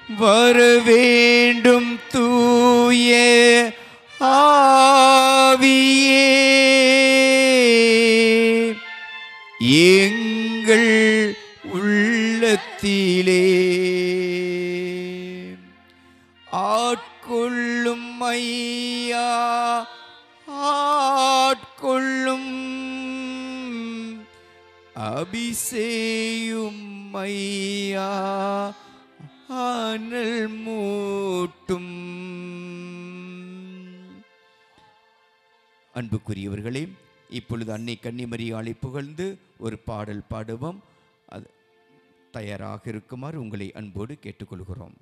வர வேண்டும் தூய ஆவியே எங்கள் உள்ளத்திலே ஆட்கொள்ளும் ஐயா ஆட்கொள்ளும் அபிசேயும் ஐயா அனல் மூட்டும் அன்புக்குரியவர்களே இப்பொழுது அன்னை கன்னிமரியாளை புகழ்ந்து ஒரு பாடல் பாடுவோம் அது தயாராக இருக்குமாறு உங்களை அன்போடு கேட்டுக்கொள்கிறோம்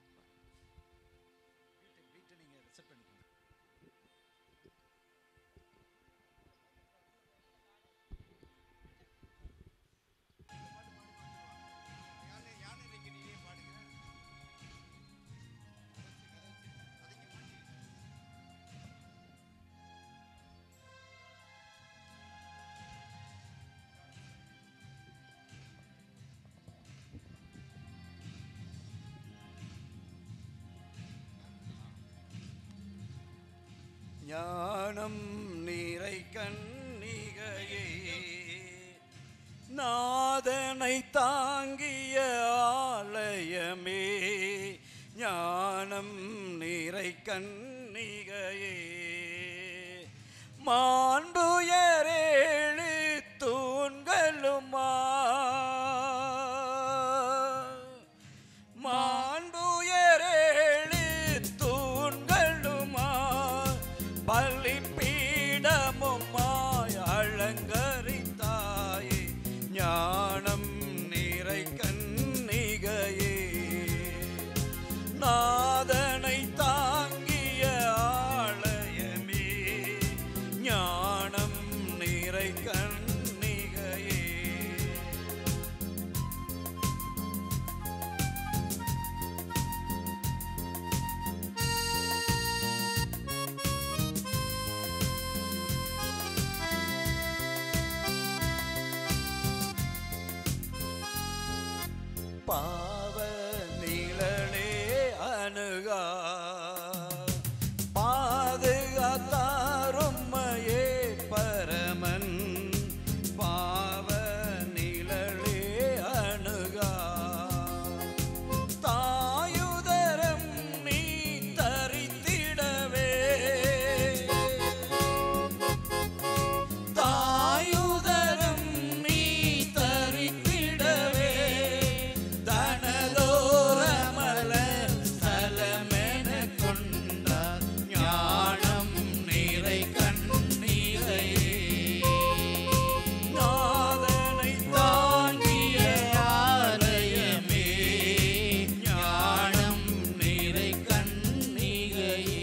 ஞானம் நீரை கண்ணிகையே நாதனை தாங்கிய ஆலயமே ஞானம் நீரை கண்ணிகையே மாண்புயரேழு தூண்களுமா மாண்புயரேழு தூண்களுமா பலிப்பீடமுமாய் அலங்கரித்தாயே ஞானம் நிறை கண்ணிகையே நாதனை தாங்கிய ஆலயமே ஞானம் நிறை கண்ணிகையே பாவ நிழலே அணுகா பாதுகாத்தாரும்மையே பரமன் பாவ நிழலே அணுகா தாயுதரம் நீ தரித்திடவே தாயுதரம் நீ தரித்திடவே தனதோரமல ஸ்தலமென கொண்டார் ஞானம் நீரை கண்ணீரை நாதனை தாங்கிய ஆலயமே ஞானம் நீரை கண்ணிகையே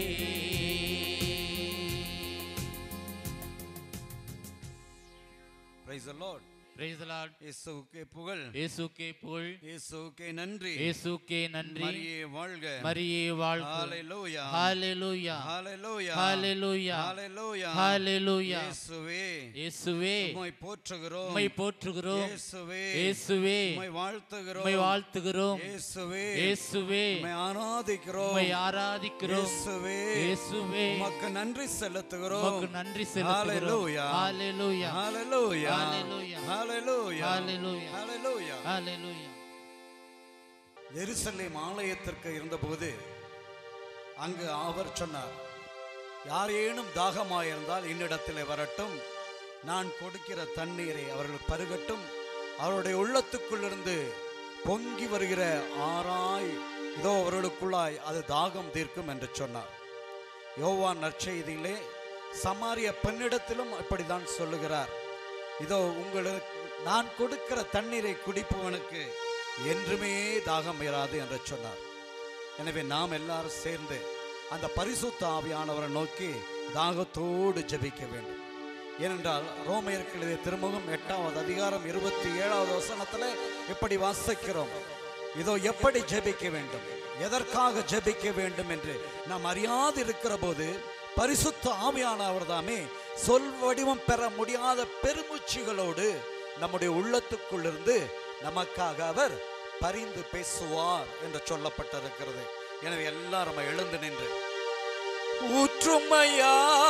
praise the Lord Praise the Lord. இயேசுவுக்கே புகழ் இயேசுக்கே புகழ் இயேசுவுக்கே நன்றி இயேசுக்கே நன்றி மரியே வாழ்க மரியே வாழ்க ஹalleluya ஹalleluya ஹalleluya ஹalleluya ஹalleluya ஹalleluya இயேசுவே இயேசுவே உம்மை போற்றுகிறோம் உம்மை போற்றுகிறோம் இயேசுவே இயேசுவே உம்மை வாழ்த்துகிறோம் உம்மை வாழ்த்துகிறோம் இயேசுவே இயேசுவே உம்மை ஆராதிக்கிறோம் உம்மை ஆராதிக்கிறோம் இயேசுவே இயேசுவே உமக்கு நன்றி செலுத்துகிறோம் உமக்கு நன்றி செலுத்துகிறோம் ஹalleluya ஹalleluya ஹalleluya ஹalleluya ஹalleluya ஹalleluya ஹalleluya ஹalleluya எருசலேம் ஆலயத்திற்கு இருந்தபோது அங்கு அவர் சொன்னார் யாரேனும் தாகமாயிருந்தால் என்னிடத்திலே வரட்டும் நான் கொடுக்கிற தண்ணீரை அவர்கள் பருகட்டும் அவருடைய உள்ளத்துக்குள்ளிருந்து பொங்கி வருகிற ஆராய் இதோ அவர்களுக்குள்ளாய் அது தாகம் தீர்க்கும் என்று சொன்னார் யோவான் நற்செய்தியிலே சமாரிய பெண்ணிடத்திலும் அப்படித்தான் சொல்லுகிறார் இதோ உங்களுக்கு நான் கொடுக்கிற தண்ணீரை குடிப்பவனுக்கு என்றுமே தாகம் இராது என்று சொன்னார் எனவே நாம் எல்லாரும் சேர்ந்து அந்த பரிசுத்த ஆவியானவரை நோக்கி தாகத்தோடு ஜெபிக்க வேண்டும் ஏனென்றால் ரோமையருக்கு எழுதிய திருமுகம் எட்டாவது அதிகாரம் இருபத்தி ஏழாவது வசனத்தில் இப்படி வாசிக்கிறோம் இதோ எப்படி ஜெபிக்க வேண்டும் எதற்காக ஜெபிக்க வேண்டும் என்று நாம் அறியாது இருக்கிற போது பரிசுத்த ஆவியானவர் தாமே சொல் வடிவம் பெற முடியாத பெருமூச்சுகளோடு நம்முடைய உள்ளத்துக்குள்ளிருந்து நமக்காக அவர் பரிந்து பேசுவார் என்று சொல்லப்பட்டிருக்கிறது எனவே எல்லாரும் எழுந்து நின்று ஊற்றுமையா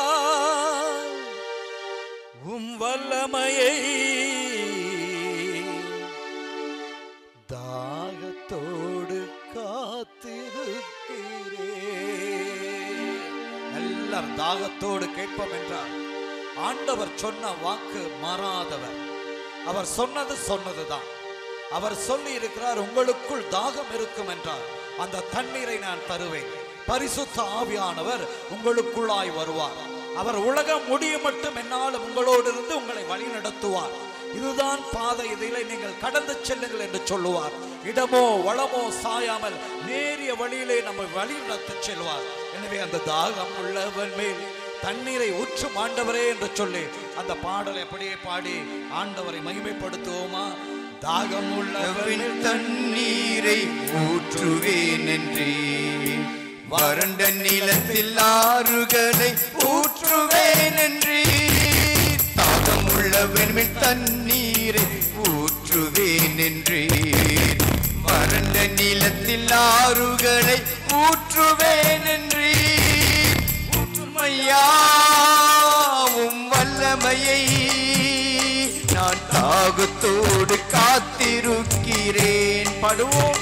உம் வல்லமையை தாகத்தோடு காத்திருக்கிறே எல்லாரும் தாகத்தோடு கேட்போம் என்றார் ஆண்டவர் சொன்ன வாக்கு மாறாதவர் அவர் சொன்னது சொன்னதுதான் அவர் சொல்லி இருக்கிறார் உங்களுக்குள் தாகம் இருக்கும் என்றார் அந்த தண்ணீரை நான் தருவேன் பரிசுத்த ஆவியானவர் உங்களுக்குள்ளாய் வருவார் அவர் உலகம் முடியும் மட்டும் என்னாலும் உங்களோடு இருந்து உங்களை வழி நடத்துவார் இதுதான் பாதை இதிலே நீங்கள் கடந்து செல்லுங்கள் என்று சொல்லுவார் இடமோ வளமோ சாயாமல் நேரிய வழியிலே நம்மை வழி நடத்தி செல்வார் எனவே அந்த தாகம் உள்ளவன் மேல் தண்ணீரை ஊற்றும் ஆண்டவரே என்று சொல்லி அந்த பாடலை அப்படியே பாடி ஆண்டவரை மகிமைப்படுத்துவோமா தாகம் உள்ளவன் அவன் தண்ணீரை ஊற்றுவேன் என்றே வறண்ட நிலத்தில் ஆறுகளை ஊற்றுவேன் என்றே தாகம் உள்ளவன் மேல் தண்ணீரை ஊற்றுவேன் என்றே வறண்ட நிலத்தில் ஆறுகளை ஊற்றுவேன் என்றே ஊற்றுமையாவும் வல்லமையை நான் தாகத்தோடு காத்திருக்கிறேன் படுவோம்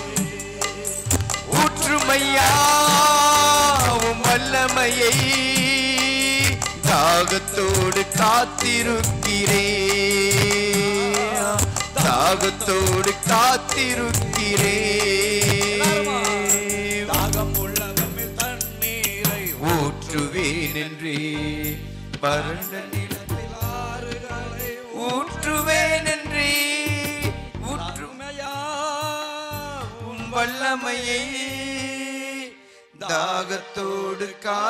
ஊற்றுமையாவும் வல்லமையை தாகத்தோடு காத்திருக்கிறேன் தாகத்தோடு காத்திருக்கிறேன் தாகம் உள்ளவன் மேல் தண்ணீரை ஊற்றுவேன் என்றே வறண்ட நிலத்தில் ஆறுகளை ஊற்றுவேன் என்றே ஊற்று ஊற்றுமையா உம் வல்லமையை தாகத்தோடு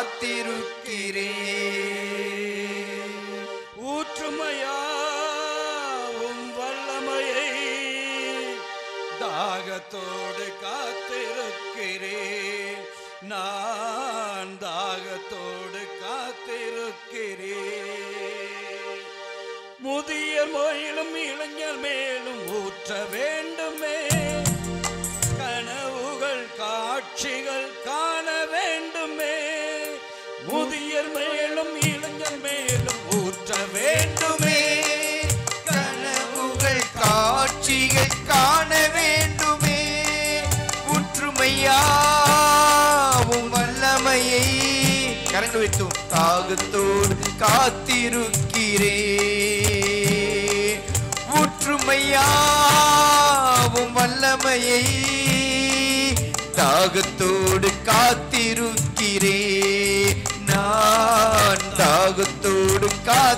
காத்திருக்கிறேன் ஊற்றுமையாவும் வல்லமையை தாகத்தோடு காத்திருக்கிறேன் நான் தாகத்தோடு காத்திருக்கிறேன் முதிய மேலும் இளைஞர் மேலும் ஊற்ற வேண்டுமே கனவுகள் காட்சிகள் காண வேண்டுமே முதியர் மேலும் இளைஞர் மேலும் ஊற்ற வேண்டுமே கனவுகள் காட்சிகள் காண வேண்டுமே ஒற்றுமையாவும் வல்லமையை கரண்டு வைத்தும் தாகத்தோடு காத்திருக்கிறேன் ஒற்றுமையாவும் வல்லமையை தாகத்தோடு காத்திருக்கிறேன் நான் தாகத்தோடு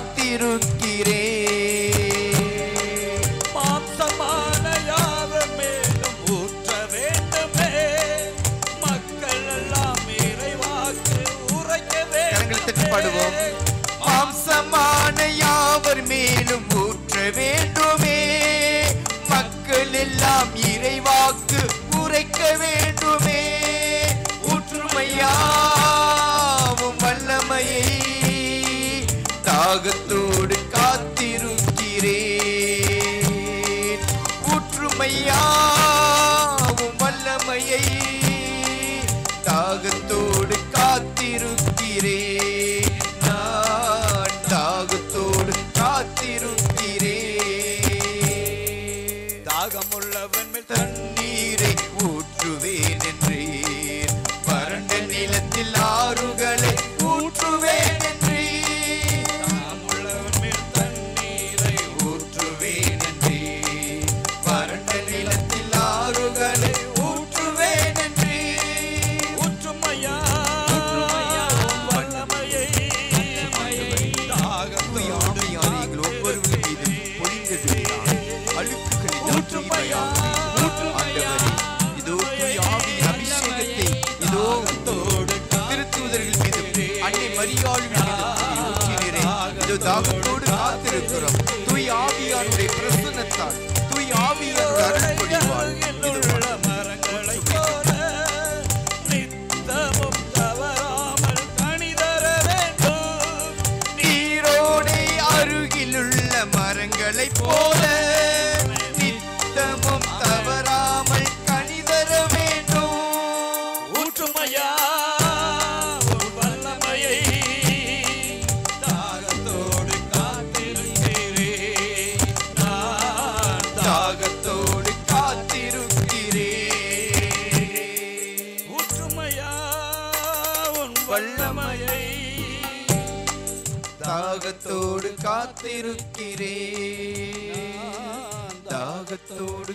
காத்திருக்கிறேன் மாம்சமான யாவர் மேலும் ஊற்ற வேண்டுமே மக்கள் எல்லாம் இறைவாக்கு உரைக்க கரங்களை தட்டி பாடுவோம் மாம்சமான யாவர் மேலும் ஊற்ற வேண்டுமே மக்கள் எல்லாம் இறைவாக்கு உரைக்க வேண்டுமே ஊற்றுமையாவும் வல்லமையை தாகத்தோடு காத்திருக்கிறேன் ஊற்றுமையாவும் வல்லமையை தாகத்தோடு காத்திருக்கிறேன் நான் தாகத்தோடு காத்திருக்கிறேன் தாகம் உள்ளவன் மேல் தண்ணீரை ஊற்றுவேன் என்றேன் வறண்ட நிலத்தில் ஆறுகளை ஊற்றுவேன் என்றேன் தாகம் உள்ளவன் மேல் தண்ணீரை ஊற்றுவேன் என்றேன் வறண்ட நிலத்தில் ஆறுகளை ஊற்றுவேன் என்றேன் ஊற்றுமையா வல்லமையை தாகத்தோடு காத்திருக்கிறேன் தாகத்தோடு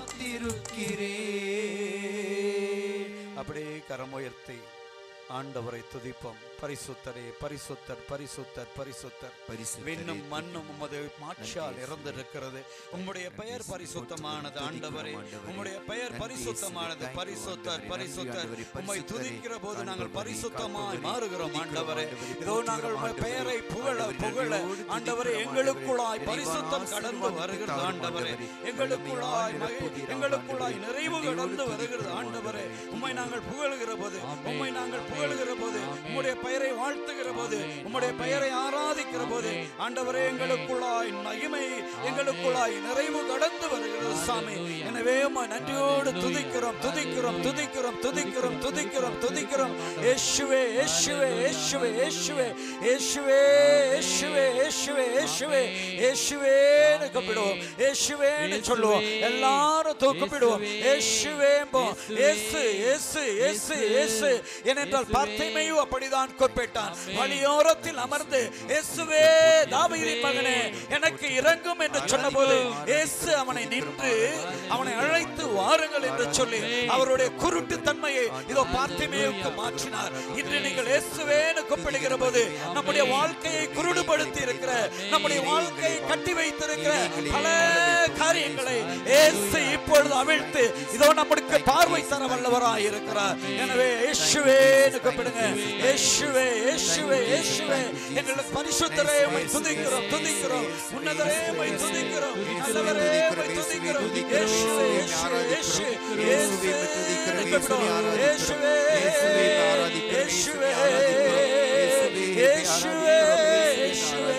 காத்திருக்கிறேன் அப்படியே கரமுயர்த்தி ஆண்டவரை துதிப்போம் பரிசுத்தரே பரிசுத்தர் பரிசுத்தர் பரிசுத்தர் பரிசுத்தரே, விண்ணும் மண்ணும் உமது மாட்சியால் இறந்திருக்கிறது உம்முடைய பெயர் பரிசுத்தமானது ஆண்டவரே உம்முடைய பெயர் பரிசுத்தமானது பரிசுத்தர் பரிசுத்தர் உம்மை துதிக்கிற போது நாங்கள் பரிசுத்தமாய் மாறுகிறோம் ஆண்டவரே இதோ நாங்கள் உம்முடைய பெயரை புகழ புகழ ஆண்டவரே எங்களுக்குள்ளாய் பரிசுத்தம் கடந்து வருகிறது ஆண்டவரே எங்களுக்குள்ளாய் மகி- எங்களுக்குள்ளாய் நிறைவு கடந்து வருகிறது ஆண்டவரே உம்மை நாங்கள் புகழுகிற போது உம்மை நாங்கள் புகழுகிற போது உம்முடைய பெயரை வாழ்த்துகிற போது உம்முடைய பெயரை ஆராதிக்கிற போது ஆண்டவரே எங்களுக்குள்ளாய் மகிமை எங்களுக்குள்ளாய் நிறைவு கடந்து வருகிறது சாமி எனவே உம்மை நன்றியோடு துதிக்கிறோம் துதிக்கிறோம் துதிக்கிறோம் துதிக்கிறோம் துதிக்கிறோம் துதிக்கிறோம் இயேசுவே இயேசுவே இயேசுவே இயேசுவே இயேசுவே இயேசுவே இயேசுவே இயேசுவே இயேசுவேன்னு கூப்பிடுவோம் இயேசுவேன்னு சொல்லுவோம் எல்லாரும் கூப்பிடுவோம் இயேசுவேம்போம் இயேசு இயேசு இயேசு இயேசு ஏனென்றால் பார்த்திமையும் அப்படிதான் குறிப்பிட்டான் வழியோரத்தில் அமர்ந்து இயேசுவே தாவீதின் மகனே எனக்கு இறங்கும் என்று சொன்னபோது இயேசு அவனை நின்று அவனை அழைத்து வாருங்கள் என்று சொல்லி அவருடைய குருட்டு தன்மையை இதோ பார்த்திமேயுக்கு மாற்றினார் இன்று நீங்கள் இயேசுவேன்னு கூப்பிடுகிற போது நம்முடைய வாழ்க்கையை குருடுபடுத்தி இருக்கிற நம்முடைய வாழ்க்கையை கட்டி வைத்திருக்கிற பல காரியங்களை இயேசு இப்பொழுது அவிழ்த்து இதோ நம்முடைய பார்வை தர வல்லவராய் இருக்கிறார் எனவே இயேசுவேன்னு கூப்பிடுங்க இயேசுவே இயேசுவே இயேசுவே எங்களுக்கு பரிசுத்தரே உம்மை துதிக்கிறோம் துதிக்கிறோம் உன்னதரே உம்மை துதிக்கிறோம் நல்லவரே உம்மை துதிக்கிறோம் இயேசுவே இயேசுவே இயேசு இயேசுவே கூப்பிடுவோம் இயேசுவே இயேசுவே இயேசுவே இயேசுவே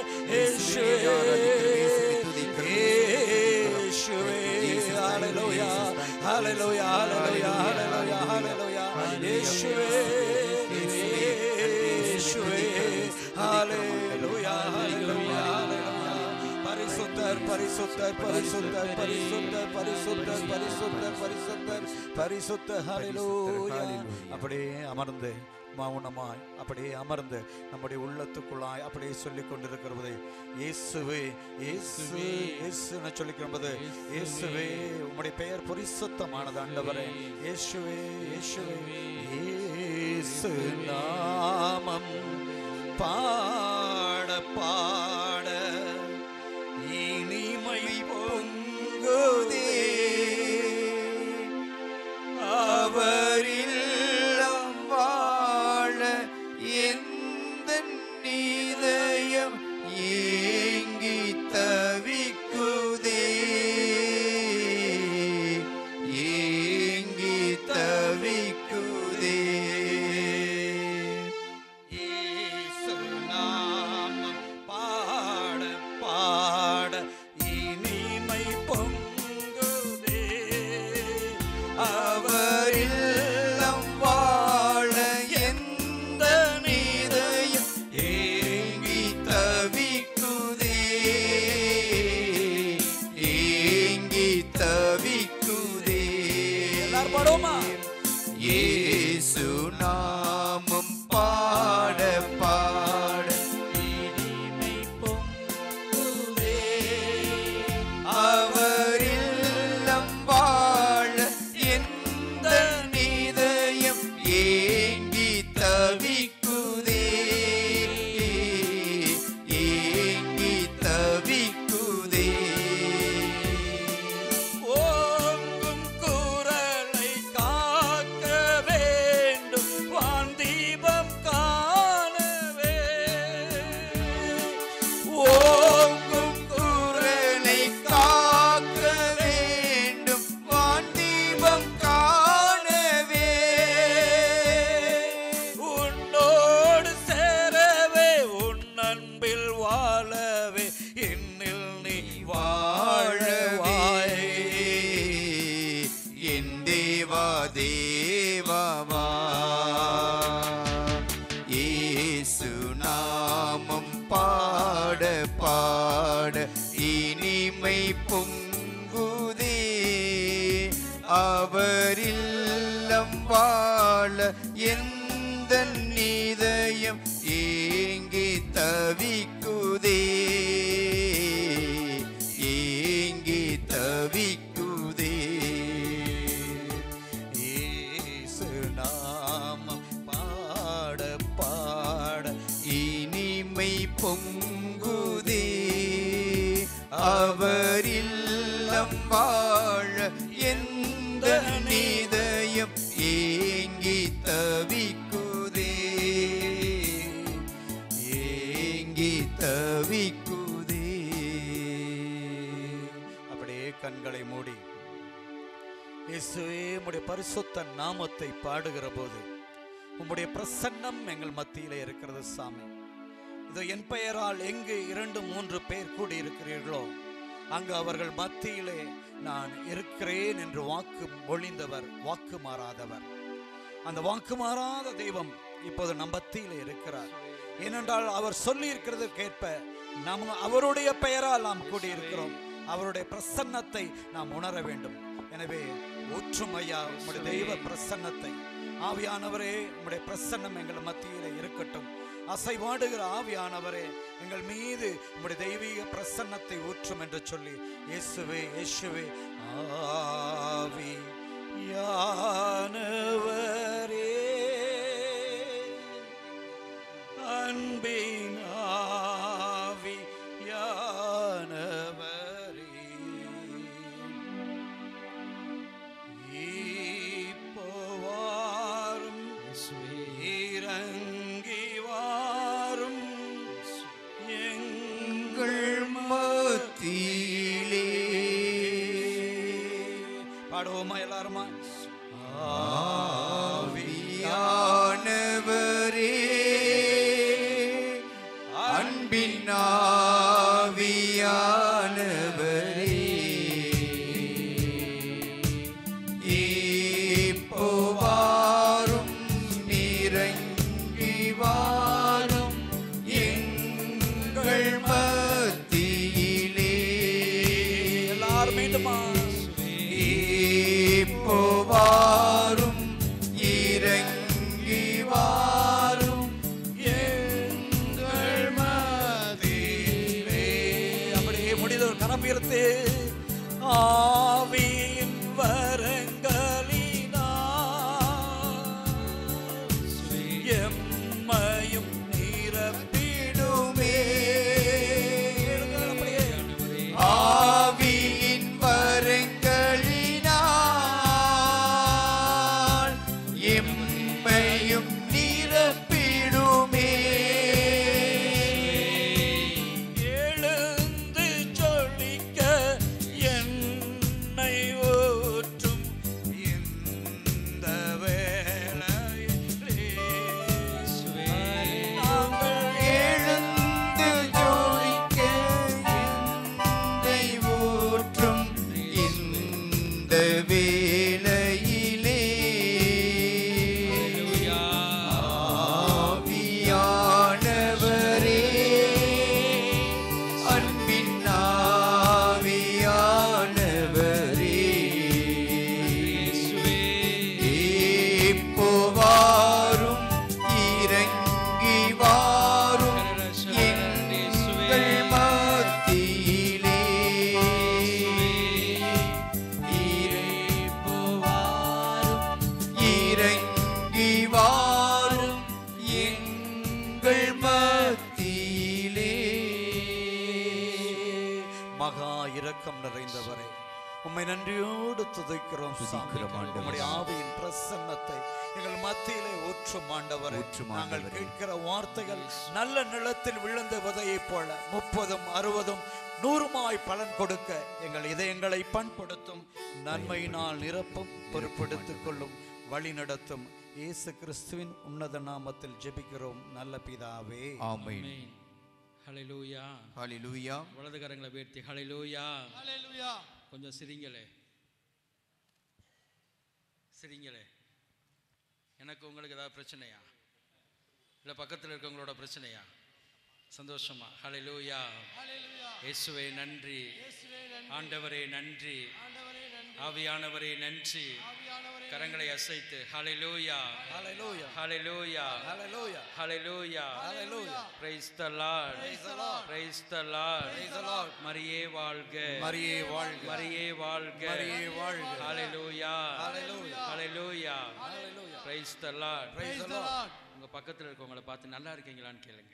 இயேசுவே இயேசுவே ஹalleluya ஹalleluya ஹalleluya ஹalleluya ஹalleluya இயேசுவே இயேசுவே ஹalleluya ஹalleluya ஹalleluya பரிசுத்தர் பரிசுத்தர் பரிசுத்தர் பரிசுத்தர் பரிசுத்தர் பரிசுத்தர் பரிசுத்தர் பரிசுத்தர் ஹalleluya அப்படியே அமர்ந்து மௌனமாய் அப்படியே அமர்ந்து நம்முடைய உள்ளத்துக்குள்ளாய் அப்படியே சொல்லிக் கொண்டிருக்கிறது இயேசுவே இயேசுவே இயேசுன்னு சொல்லிக்கிறது இயேசுவே உம்முடைய பெயர் பரிசுத்தமானது ஆண்டவரே இயேசுவே இயேசுவே இயேசு நாமம் பாட பாட இனிமை பொங்குதே அவரில்லம் வாழ எந்த நீதயம் ஏங்கி தவிக்குதே ஏங்கி தவிக்குதே இயேசு நாமம் பாட பாட இனிமை பொங்குதே அவரில்லம் வாழ எந்த நீதயம் ஏங்கி தவிக்குதே ஏங்கி தவிக்குதே எல்லாரும் பாடுவோமா இயேசு நாமம் பாட பாட இனிமை பொங்குதே அவரில்லம் வாழ எந்த நீதயம் ஏங்கி தவிக்குதே ஏங்கி தவிக்குதே ஓங்கும் குரலை காக்க வேண்டும் வான் தீபம் காணவே ஓங்கும் குரலை காக்க வேண்டும் வான் தீபம் காணவே உன்னோடு சேரவே உன் அன்பில் வாழவே என்னில் நீ வாழவாய் என் தேவா தேவமா இயேசு நாமம் பாட பாட இனிமை பொங்குதே அவரில்லம் வாழ எந்த நீ இதயம் ஏங்கி தவிக்குதே ஏங்கி தவிக்குதே இயேசு நாமம் பாட பாட இனிமை பொங்குதே அவரில்லம் வாழ எந்த நிதயம் ஏங்கி தவிக்குதே ஏங்கி தவிக்குதே அப்படியே கண்களை மூடி இயேசுவே உம்முடைய பரிசுத்த நாமத்தை பாடுகிற போது உம்முடைய பிரசன்னம் எங்கள் மத்தியிலே இருக்கிறது சாமி இதோ என் பெயரால் எங்கு இரண்டு மூன்று பேர் கூடி இருக்கிறீர்களோ அங்கு அவர்கள் மத்தியிலே நான் இருக்கிறேன் என்று வாக்கு மொழிந்தவர் வாக்கு மாறாதவர் அந்த வாக்கு மாறாத தெய்வம் இப்போது நம் மத்தியிலே இருக்கிறார் ஏனென்றால் அவர் சொல்லி இருக்கிறதற்கேற்ப நாம் அவருடைய பெயரால் நாம் கூடியிருக்கிறோம் அவருடைய பிரசன்னத்தை நாம் உணர வேண்டும் எனவே ஊற்றும் ஐயா உம்முடைய தெய்வ பிரசன்னத்தை ஆவியானவரே உம்முடைய பிரசன்னம் எங்கள் மத்தியிலே இருக்கட்டும் அசைவாடுகிற ஆவியானவரே எங்கள் மீது உம்முடைய தெய்வீக பிரசன்னத்தை ஊற்றும் என்று சொல்லி இயேசுவே இயேசுவே ஆவி யானவரே அன்பின் ஆவி யானவரே இப்போ வாரும் இறங்கி வாரும் எங்கள் மத்தியிலே பாடுவோமா எல்லாருமா ஆவியானவரே அன்பின் ஆவியானவரே இப்போ வாரும் இறங்கி வாரும் எங்கள் மத்தியிலே எல்லாரும் மீண்டுமா இப்போ வாரும் இறங்கி வாரும் எங்கள் மத்தியிலே அப்படியே முடிதல் கரம்பியர்த்து ஆவியின் வரங்களினா எம்மையும் நிரப்பிடுமே அப்படியே ஆவியின் வரங்களினால் எம்மையும் நிரப்பிடுமே எழுந்து சொல்லிக்க என்னை ஊற்றும் இந்த வேளையிலே நாங்கள் எழுந்து ஜோடிக்க என்னை ஊற்றும் இந்த வேளையிலே ஆவியானவரே அன்பின் ஆவியானவரே இப்போ வாரும் இறங்கி வாரும் எங்கள் மத்தியிலே இப்போ வாரும் இறங்கி வாரும் எங்கள் மத்தியிலே மகா இரக்கம் நிறைந்தவரே உம்மை நன்றியோடு துதைக்கிறோம் சாமி. துதிக்கிறோம் ஆண்டவரே. உம்முடைய ஆவியின் பிரசன்னத்தை எங்கள் மத்தியிலே ஊற்றும் ஆண்டவரே ஊற்றும் நாங்கள் ஆண்டவரே. கேட்கிற வார்த்தைகள் நல்ல நிலத்தில் விழுந்த விதையைப் போல முப்பதும் அறுபதும் நூறுமாய் பலன் கொடுக்க எங்கள் இதயங்களை பண்படுத்தும் நன்மையினால் நிரப்பும் பொறுப்பெடுத்துக் கொள்ளும் வழி நடத்தும் இயேசு கிறிஸ்துவின் உன்னத நாமத்தில் ஜெபிக்கிறோம் நல்ல பிதாவே ஆமென் ஹalleluya ஹalleluya வலது கரங்களை உயர்த்தி ஹalleluya ஹalleluya கொஞ்சம் சிரிங்களே சிரிங்களே எனக்கு உங்களுக்கு ஏதாவது பிரச்சனையா இல்லை பக்கத்தில் இருக்கவங்களோட பிரச்சனையா சந்தோஷமா ஹalleluya இயேசுவே நன்றி ஆண்டவரே நன்றி ஆவியானவரே நன்றி கரங்களை அசைத்து ஹalleluya ஹalleluya ஹalleluya ஹalleluya ஹalleluya Hallelujah. praise the lord Praise the Lord. praise the lord Praise the Lord. மரியே வாழ்க மரியே வாழ்க மரியே வாழ்க மரியே வாழ்க. ஹalleluya Hallelujah. Hallelujah Hallelujah. praise the lord Praise the Lord. உங்க பக்கத்துல இருக்கவங்கள பார்த்து நல்லா இருக்கீங்களான்னு கேளுங்க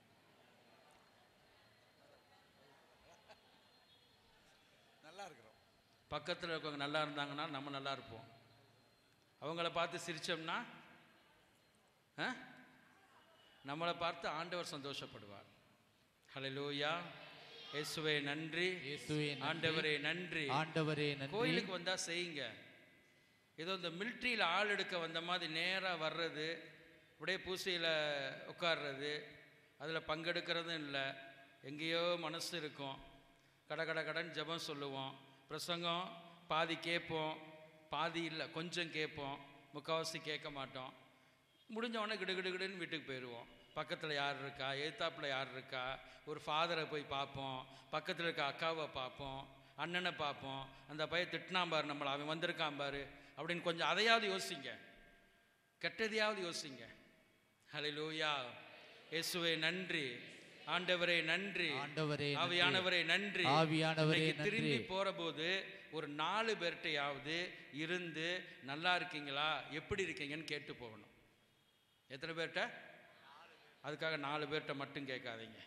நல்லா இருக்கிறோம் பக்கத்தில் இருக்கவங்க நல்லா இருந்தாங்கன்னா நம்ம நல்லா இருப்போம் அவங்கள பார்த்து சிரிச்சோம்னா ஆ? நம்மளை பார்த்து ஆண்டவர் சந்தோஷப்படுவார் ஹalleluya இயேசுவே நன்றி இயேசுவே நன்றி. ஆண்டவரே நன்றி ஆண்டவரே நன்றி கோயிலுக்கு வந்தா செய்யுங்க ஏதோ இந்த மிலிட்ரியில் ஆள் எடுக்க வந்த மாதிரி நேராக வர்றது அப்படியே பூசையில் உட்கார்றது அதில் பங்கெடுக்கிறதும் இல்லை எங்கேயோ மனசு இருக்கும் கட கட கடன் ஜெபம் சொல்லுவோம் பிரசங்கம் பாதி கேட்போம் பாதி இல்லை கொஞ்சம் கேட்போம் முக்கால்வாசி கேட்க மாட்டோம் முடிஞ்ச உடனே கிடு கிடு கிடுன்னு வீட்டுக்கு போயிடுவோம் பக்கத்தில் யார் இருக்கா எதிர்த்தாப்புல யார் இருக்கா ஒரு ஃபாதரை போய் பார்ப்போம் பக்கத்தில் இருக்க அக்காவை பார்ப்போம் அண்ணனை பார்ப்போம் அந்த பையன் திட்டினான் பாரு நம்மளை அவன் வந்திருக்கான் பாரு அப்படின்னு கொஞ்சம் அதையாவது யோசிங்க கெட்டதையாவது யோசிங்க ஹalleluya இயேசுவே நன்றி ஆண்டவரே நன்றி ஆண்டவரே நன்றி. ஆவியானவரே நன்றி ஆவியானவரே இன்னைக்கு நன்றி. திரும்பி போறபோது ஒரு நாலு பேர்கிட்டையாவது இருந்து நல்லா இருக்கீங்களா எப்படி இருக்கீங்கன்னு கேட்டு போகணும் எத்தனை பேர்கிட்ட அதுக்காக நாலு பேர்கிட்ட மட்டும் கேட்காதீங்க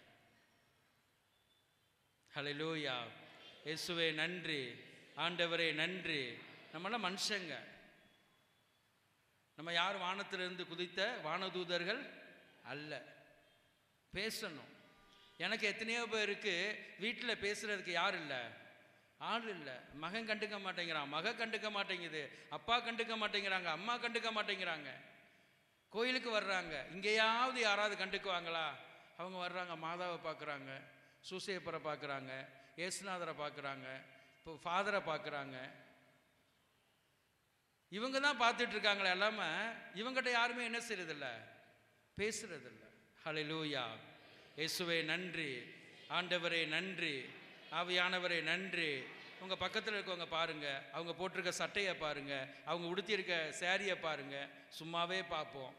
ஹalleluya இயேசுவே நன்றி ஆண்டவரே நன்றி நம்மளாம் மனுஷங்க நம்ம யார் வானத்திலிருந்து குதித்த வானதூதர்கள் அல்ல பேசணும் எனக்கு எத்தனையோ பேருக்கு வீட்டில் பேசுறதுக்கு யார் இல்லை ஆள் இல்லை மகன் கண்டுக்க மாட்டேங்கிறான் மக கண்டுக்க மாட்டேங்குது அப்பா கண்டுக்க மாட்டேங்கிறாங்க அம்மா கண்டுக்க மாட்டேங்கிறாங்க கோயிலுக்கு வர்றாங்க இங்கேயாவது யாராவது கண்டுக்குவாங்களா அவங்க வர்றாங்க மாதாவை பார்க்குறாங்க சூசேப்பரை பார்க்குறாங்க ஏசுநாதரை பார்க்குறாங்க இப்போ ஃபாதரை பார்க்குறாங்க இவங்க தான் பார்த்துட்டு இருக்காங்களே இல்லாம இவங்ககிட்ட யாருமே என்ன செய்யறதில்ல பேசுறதில்ல ஹalleluya இயேசுவே நன்றி ஆண்டவரே நன்றி ஆவியானவரே நன்றி உங்க பக்கத்தில் இருக்கவங்க பாருங்க அவங்க போட்டிருக்க சட்டையை பாருங்க அவங்க உடுத்தியிருக்க சேரீயை பாருங்க சும்மாவே பார்ப்போம்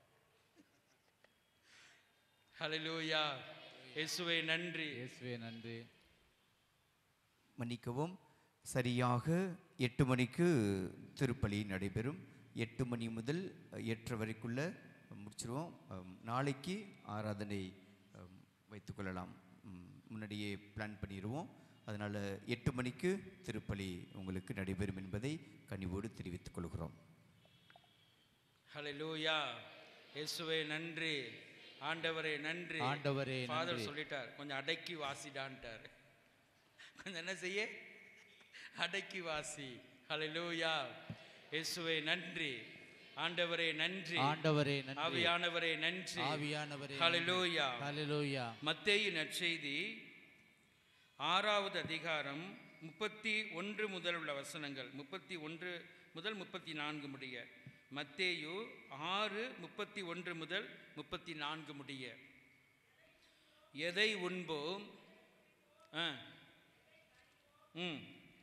ஹalleluya இயேசுவே நன்றி இயேசுவே நன்றி மன்னிக்கவும் சரியாக எட்டு மணிக்கு திருப்பலி நடைபெறும் எட்டு மணி முதல் எட்டரை வரைக்குள்ள முடிச்சிருவோம் அம், நாளைக்கு ஆராதனை அம், வைத்துக்கொள்ளலாம் ம், முன்னாடியே பிளான் பண்ணிடுவோம் அதனால் எட்டு மணிக்கு திருப்பலி உங்களுக்கு நடைபெறும் என்பதை கனிவோடு தெரிவித்துக் கொள்கிறோம் ஹalleluya இயேசுவே நன்றி ஆண்டவரே நன்றி ஆண்டவரே ஃபாதர் நன்றி. சொல்லிட்டார் கொஞ்சம் அடக்கி வாசிடான்ட்டார் கொஞ்சம் என்ன செய்ய அடக்கி வாசி ஹalleluya இயேசுவே நன்றி ஆண்டவரே நன்றி ஆண்டவரே நன்றி ஆவியானவரே நன்றி ஆவியானவரே ஹalleluya ஹalleluya மத்தேயு நற்செய்தி ஆறாவது அதிகாரம் முப்பத்தி ஒன்று முதல் உள்ள வசனங்கள் முப்பத்தி ஒன்று முதல் முப்பத்தி நான்கு முடிய மத்தேயு ஆறு முப்பத்தி ஒன்று முதல் முப்பத்தி நான்கு முடிய எதை உண்போம் ஆ ம்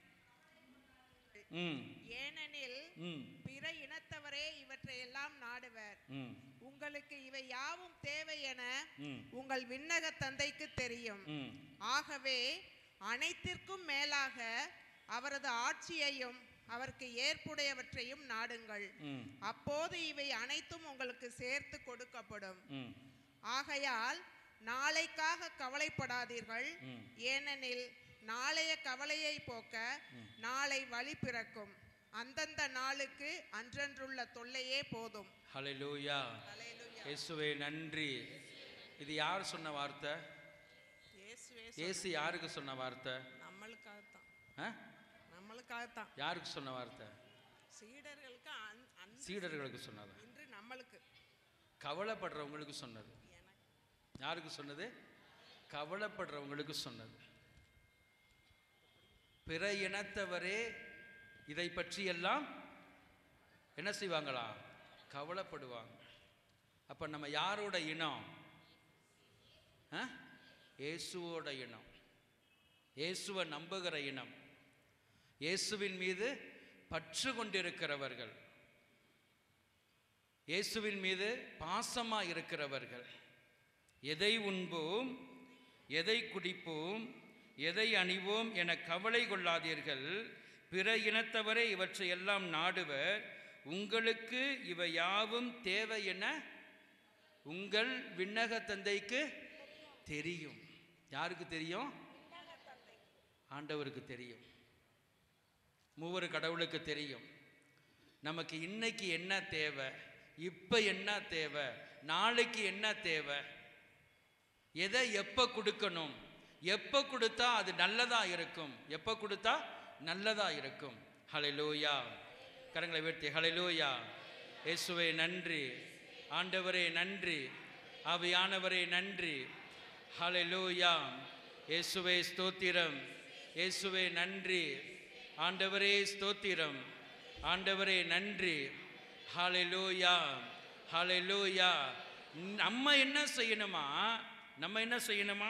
ம் ஏனெனில் ம் பிற இனத்தவரே இவற்றையெல்லாம் நாடுவர் ம் உங்களுக்கு இவை யாவும் தேவை என ம் உங்கள் விண்ணக தந்தைக்கு தெரியும் ம் ஆகவே அனைத்திற்கும் மேலாக அவரது ஆட்சியையும் அவருக்கு ஏற்புடையவற்றையும் நாடுங்கள் ம் அப்போது இவை அனைத்தும் உங்களுக்கு சேர்த்து கொடுக்கப்படும் ம் ஆகையால் நாளைக்காக கவலைப்படாதீர்கள் ம். ஏனெனில் நாளைய கவலையை போக்க நாளை வழி பிறக்கும் அந்தந்த நாளுக்கு அன்றன்றுள்ள தொல்லையே போதும் ஹalleluya அல்லேலூயா. இயேசுவே நன்றி இது யார் சொன்ன வார்த்தை இயேசுவே இயேசு யாருக்கு சொன்ன வார்த்தை நம்மளுக்காகத்தான் ஆ? நம்மளுக்காகத்தான் யாருக்கு சொன்ன வார்த்தை சீடர்களுக்கு அந்- அந்த சீடர்களுக்கு சொன்னதா இன்று நம்மளுக்கு கவலைப்படுறவங்களுக்கு சொன்னது யாருக்கு சொன்னது கவலைப்படுறவங்களுக்கு சொன்னது பிற இனத்தவரே இதை பற்றியெல்லாம் என்ன செய்வாங்களா கவலைப்படுவாங்க அப்ப நம்ம யாரோட இனம் ஆ? இயேசுவோட இனம் இயேசுவை நம்புகிற இனம் இயேசுவின் மீது பற்று கொண்டிருக்கிறவர்கள் இயேசுவின் மீது பாசமாக இருக்கிறவர்கள் எதை உண்போம் எதை குடிப்போம் எதை அணிவோம் என கவலை கொள்ளாதீர்கள் பிற இனத்தவரே இவற்றை எல்லாம் நாடுவர் உங்களுக்கு இவை யாவும் தேவை என உங்கள் விண்ணக தந்தைக்கு தெரியும் யாருக்கு தெரியும் ஆண்டவருக்கு தெரியும் மூவர் கடவுளுக்கு தெரியும் நமக்கு இன்னைக்கு என்ன தேவை இப்போ என்ன தேவை நாளைக்கு என்ன தேவை எதை எப்போ கொடுக்கணும் எப்போ கொடுத்தா அது நல்லதா இருக்கும் எப்போ கொடுத்தா நல்லதா இருக்கும் ஹalleluya கரங்களை உயர்த்தி ஹalleluya இயேசுவே நன்றி ஆண்டவரே நன்றி ஆவியானவரே நன்றி ஹalleluya இயேசுவே ஸ்தோத்திரம் இயேசுவே நன்றி ஆண்டவரே ஸ்தோத்திரம் ஆண்டவரே நன்றி ஹalleluya ஹalleluya நம்ம என்ன செய்யணுமா நம்ம என்ன செய்யணுமா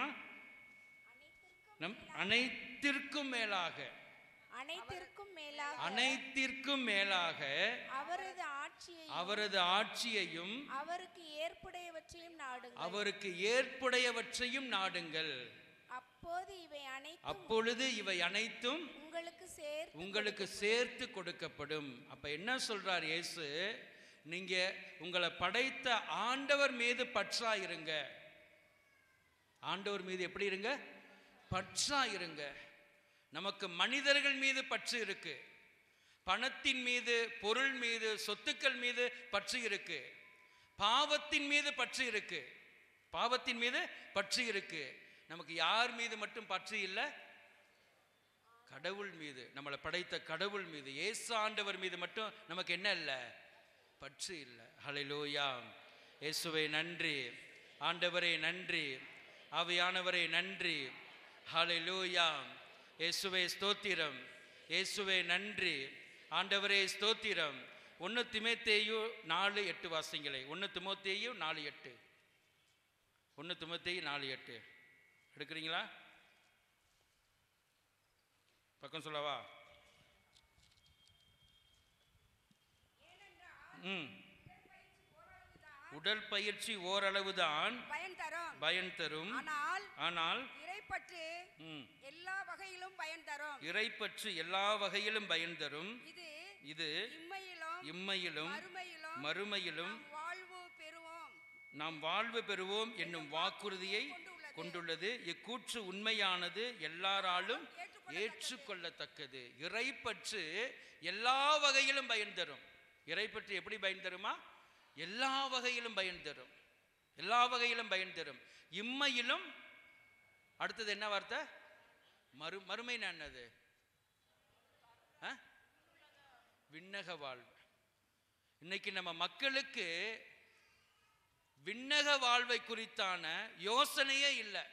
நம் அனைத்திற்கும் மேலாக அனைத்திற்கும் மேலாக அனைத்திற்கும் மேலாக அவரது ஆட்சியை அவரது ஆட்சியையும் அவருக்கு ஏற்புடையவற்றையும் நாடுங்கள் அவருக்கு ஏற்புடையவற்றையும் நாடுங்கள் அப்போது இவை அனைத்தும் அப்பொழுது இவை அனைத்தும் உங்களுக்கு சேர்த்து உங்களுக்கு சேர்த்து கொடுக்கப்படும் அப்ப என்ன சொல்றார் இயேசு நீங்க உங்களை படைத்த ஆண்டவர் மீது பற்றா இருங்க ஆண்டவர் மீது எப்படி இருங்க பற்றா இருங்க நமக்கு மனிதர்கள் மீது பற்று இருக்கு பணத்தின் மீது பொருள் மீது சொத்துக்கள் மீது பற்று இருக்கு பாவத்தின் மீது பற்று இருக்கு பாவத்தின் மீது பற்று இருக்கு நமக்கு யார் மீது மட்டும் பற்று இல்லை கடவுள் மீது நம்மளை படைத்த கடவுள் மீது இயேசு ஆண்டவர் மீது மட்டும் நமக்கு என்ன இல்லை பற்று இல்லை ஹalleluya இயேசுவே நன்றி ஆண்டவரே நன்றி ஆவியானவரே நன்றி ஹalleluya இயேசுவே ஸ்தோத்திரம் இயேசுவே நன்றி ஆண்டவரே ஸ்தோத்திரம் ஒன்று திமேத்தேயு நாலு எட்டு வாசிங்களே ஒன்று திமோத்தேயு நாலு எட்டு ஒன்று திமோத்தேயு நாலு எட்டு எடுக்கிறீங்களா பக்கம் சொல்லவா ம் உடல் பயிற்சி ஓரளவுதான் பயன் தரும் பயன் தரும் ஆனால் ஆனால் இறைப்பற்று ம், எல்லா வகையிலும் பயன் தரும் இறைப்பற்று எல்லா வகையிலும் பயன் தரும் இது இது இம்மையிலும் இம்மையிலும் மறுமையிலும் மறுமையிலும் நாம் வாழ்வு பெறுவோம் நாம் வாழ்வு பெறுவோம் என்னும் வாக்குறுதியை கொண்டுள்ளது இக்கூற்று உண்மையானது எல்லாராலும் ஏற்றுக்கொள்ளத்தக்கது இறைப்பற்று எல்லா வகையிலும் பயன் தரும் இறைப்பற்று எப்படி பயன் தருமா எல்லா வகையிலும் பயன் தரும் எல்லா வகையிலும் பயன் தரும் இம்மையிலும் அடுத்தது என்ன வார்த்தை மறு மறுமைனா என்னது ஆ? விண்ணக வாழ்வு இன்னைக்கு நம்ம மக்களுக்கு விண்ணக வாழ்வை குறித்தான யோசனையே இல்லை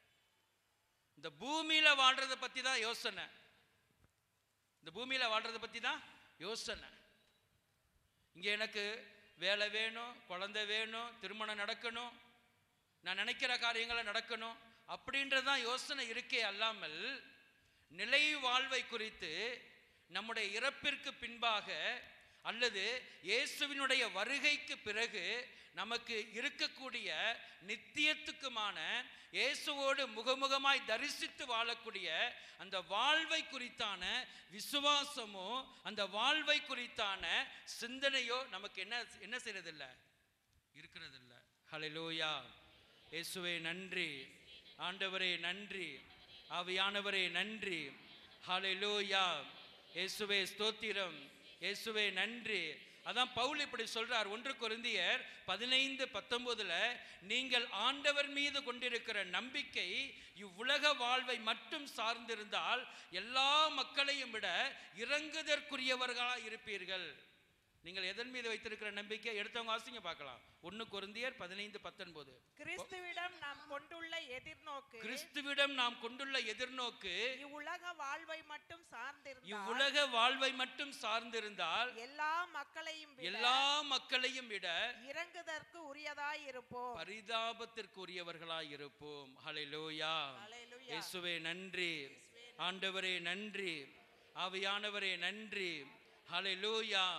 இந்த பூமியில வாழ்றத பத்தி தான் யோசனை இந்த பூமியில வாழ்றத பத்தி தான் யோசனை இங்க எனக்கு வேலை வேணும் குழந்தை வேணும் திருமணம் நடக்கணும் நான் நினைக்கிற காரியங்களை நடக்கணும் அப்படின்றது தான் யோசனை இருக்கே அல்லாமல் நிலை வாழ்வை குறித்து நம்முடைய இறப்பிற்கு பின்பாக அல்லது இயேசுவினுடைய வருகைக்கு பிறகு நமக்கு இருக்கக்கூடிய நித்தியத்துக்குமான இயேசுவோடு முகமுகமாய் தரிசித்து வாழக்கூடிய அந்த வாழ்வை குறித்தான விசுவாசமோ அந்த வாழ்வை குறித்தான சிந்தனையோ நமக்கு என்ன என்ன செய்யறதில்ல இருக்கிறதில்ல ஹalleluya இயேசுவே நன்றி ஆண்டவரே நன்றி ஆவியானவரே நன்றி ஹalleluya இயேசுவே ஸ்தோத்திரம் இயேசுவே நன்றி அதான் பவுல் இப்படி சொல்றார் ஒன்று கொரிந்தியர் பதினைந்து பத்தொன்பதுல நீங்கள் ஆண்டவர் மீது கொண்டிருக்கிற நம்பிக்கை இவ்வுலக வாழ்வை மட்டும் சார்ந்திருந்தால் எல்லா மக்களையும் விட இறங்குதற்குரியவர்களாக இருப்பீர்கள் நீங்கள் எதன் மீது வைத்திருக்கிற நம்பிக்கை எடுத்தவங்க வாசிங்க பார்க்கலாம் ஒன்று கொரிந்தியர் பதினைந்து பத்தொன்பது கிறிஸ்துவிடம் நாம் கொண்டுள்ள எதிர்நோக்கு கிறிஸ்துவிடம் நாம் கொண்டுள்ள எதிர்நோக்கு இவ்வுலக வாழ்வை மட்டும் சார்ந்திருந்தால் இவ்வுலக வாழ்வை மட்டும் சார்ந்திருந்தால் எல்லா மக்களையும் விட எல்லா மக்களையும் விட இறங்குதற்கு உரியதாய் இருப்போம் பரிதாபத்திற்குரியவர்களாய் இருப்போம் ஹalleluya ஹalleluya. இயேசுவே நன்றி ஆண்டவரே நன்றி ஆவியானவரே நன்றி ஹalleluya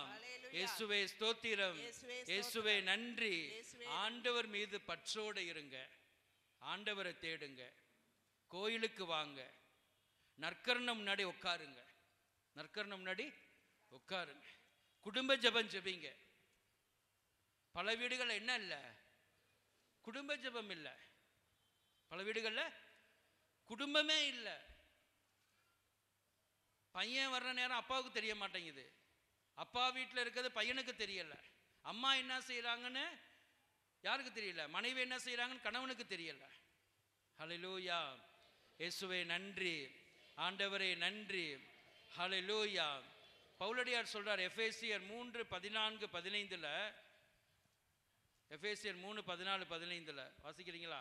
இயேசுவே ஸ்தோத்திரம் இயேசுவே இயேசுவே நன்றி இயேசுவே ஆண்டவர் மீது பற்றோடு இருங்க ஆண்டவரை தேடுங்க கோயிலுக்கு வாங்க நற்கரணம் முன்னாடி உட்காருங்க நற்கரணம் முன்னாடி உட்காருங்க குடும்ப ஜெபம் ஜெபிங்க பல வீடுகள் என்ன இல்லை குடும்ப ஜெபம் இல்லை பல வீடுகளில் குடும்பமே இல்லை பையன் வர்ற நேரம் அப்பாவுக்கு தெரிய மாட்டேங்குது அப்பா வீட்டில் இருக்கிறது பையனுக்கு தெரியல அம்மா என்ன செய்கிறாங்கன்னு யாருக்கு தெரியல மனைவி என்ன செய்கிறாங்கன்னு கணவனுக்கு தெரியல ஹalleluya இயேசுவே நன்றி ஆண்டவரே நன்றி ஹalleluya பவுலடியார் சொல்றார் எஃபேசியர் மூன்று பதினான்கு பதினைந்துல எஃபேசியர் மூணு பதினாலு பதினைந்துல வாசிக்கிறீங்களா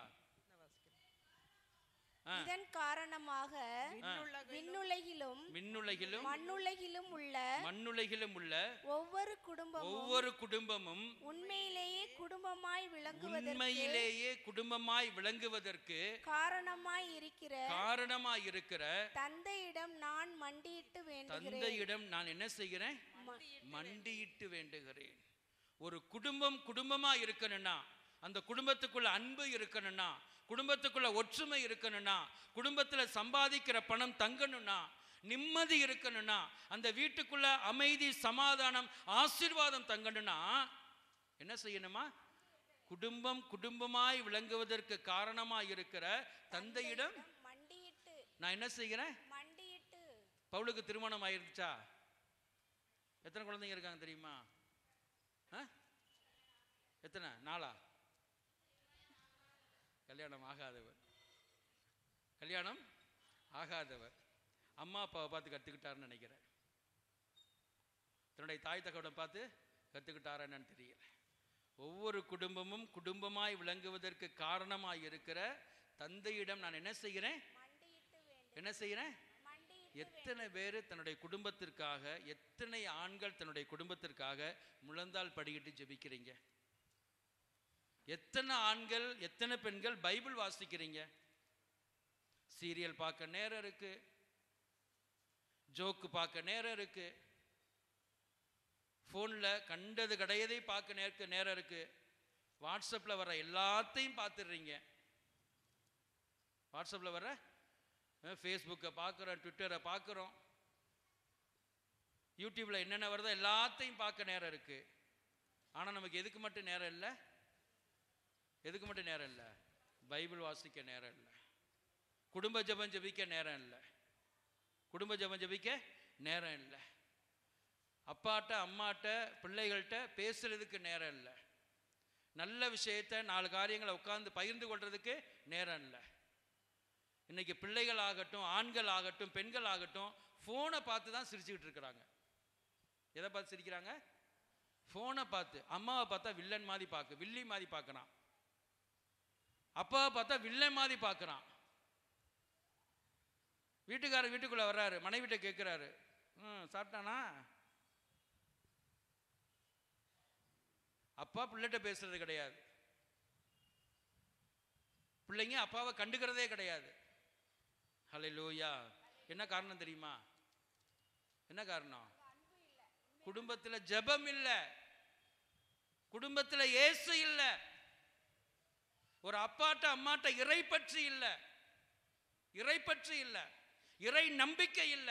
ஆ. இதன் காரணமாக விண்ணுலகிலும் மின்னுலகிலும் மண்ணுலகிலும் உள்ள மண்ணுலகிலும் உள்ள ஒவ்வொரு குடும்பமும் ஒவ்வொரு குடும்பமும் உண்மையிலேயே குடும்பமாய் விளங்குவதற்கு உண்மையிலேயே குடும்பமாய் விளங்குவதற்கு காரணமாய் இருக்கிற காரணமாய் இருக்கிற தந்தையிடம் நான் மண்டியிட்டு வேண்டுகிறேன் தந்தையிடம் நான் என்ன செய்கிறேன் மண்டியிட்டு வேண்டுகிறேன் ஒரு குடும்பம் குடும்பமா இருக்கணும்னா அந்த குடும்பத்துக்குள்ள அன்பு இருக்கணும்னா குடும்பத்துக்குள்ள ஒற்றுமை இருக்கணும்னா குடும்பத்துல சம்பாதிக்கிற பணம் தங்கணும்னா நிம்மதி இருக்கணும்னா அந்த வீட்டுக்குள்ள அமைதி சமாதானம் ஆசீர்வாதம் தங்கணும்னா என்ன செய்யணுமா குடும்பம் குடும்பமாய் விளங்குவதற்கு காரணமாய் இருக்கிற தந்தையிடம் மண்டியிட்டு நான் என்ன செய்கிறேன் மண்டியிட்டு பவுலுக்கு திருமணம் ஆயிருச்சா எத்தனை குழந்தைங்க இருக்காங்க தெரியுமா ஆ? எத்தனை நாளா கல்யாணம் ஆகாதவர் கல்யாணம் ஆகாதவர் அம்மா அப்பாவை பார்த்து கற்றுக்கிட்டாருன்னு நினைக்கிறேன் தன்னுடைய தாய் தகவடம் பார்த்து கற்றுக்கிட்டாரா என்னன்னு தெரியல ஒவ்வொரு குடும்பமும் குடும்பமாய் விளங்குவதற்கு காரணமாய் இருக்கிற தந்தையிடம் நான் என்ன செய்கிறேன் என்ன செய்கிறேன் எத்தனை பேர் தன்னுடைய குடும்பத்திற்காக எத்தனை ஆண்கள் தன்னுடைய குடும்பத்திற்காக முழந்தால் படிக்கிட்டு ஜெபிக்கிறீங்க எத்தனை ஆண்கள் எத்தனை பெண்கள் பைபிள் வாசிக்கிறீங்க சீரியல் பார்க்க நேரம் இருக்கு ஜோக்கு பார்க்க நேரம் இருக்கு ஃபோனில் கண்டது கிடையதை பார்க்க நேர்க்க நேரம் இருக்கு வாட்ஸ்அப்பில் வர எல்லாத்தையும் பார்த்துடுறீங்க வாட்ஸ்அப்பில் வர ஃபேஸ்புக்கை பார்க்குறோம் ட்விட்டரை பார்க்குறோம் யூடியூப்பில் என்னென்ன வருதோ எல்லாத்தையும் பார்க்க நேரம் இருக்குது ஆனால் நமக்கு எதுக்கு மட்டும் நேரம் இல்லை எதுக்கு மட்டும் நேரம் இல்லை பைபிள் வாசிக்க நேரம் இல்லை குடும்ப ஜெபம் ஜெபிக்க நேரம் இல்லை குடும்ப ஜெபம் ஜெபிக்க நேரம் இல்லை அப்பாட்ட அம்மாட்ட பிள்ளைகள்கிட்ட பேசுறதுக்கு நேரம் இல்லை நல்ல விஷயத்த நாலு காரியங்களை உட்கார்ந்து பகிர்ந்து கொள்றதுக்கு நேரம் இல்லை இன்னைக்கு பிள்ளைகள் ஆகட்டும் ஆண்கள் ஆகட்டும் பெண்கள் ஆகட்டும் ஃபோனை பார்த்து தான் சிரிச்சுக்கிட்டு இருக்கிறாங்க எதை பார்த்து சிரிக்கிறாங்க ஃபோனை பார்த்து அம்மாவை பார்த்தா வில்லன் மாதிரி பார்க்க வில்லி மாதிரி பார்க்கறான் அப்பாவை பார்த்தா வில்லன் மாதிரி பார்க்கறான் வீட்டுக்காரர் வீட்டுக்குள்ள வர்றாரு மனைவிட்ட கேட்குறாரு ம் சாப்பிட்டானா அப்பா பிள்ளைகிட்ட பேசுறது கிடையாது பிள்ளைங்க அப்பாவை கண்டுக்கிறதே கிடையாது ஹalleluya என்ன காரணம் தெரியுமா என்ன காரணம் குடும்பத்துல ஜெபம் இல்ல குடும்பத்துல இயேசு இல்ல ஒரு அப்பாட்ட அம்மாட்ட இறை பற்றி இல்ல இறை பற்றி இல்ல இறை நம்பிக்கை இல்ல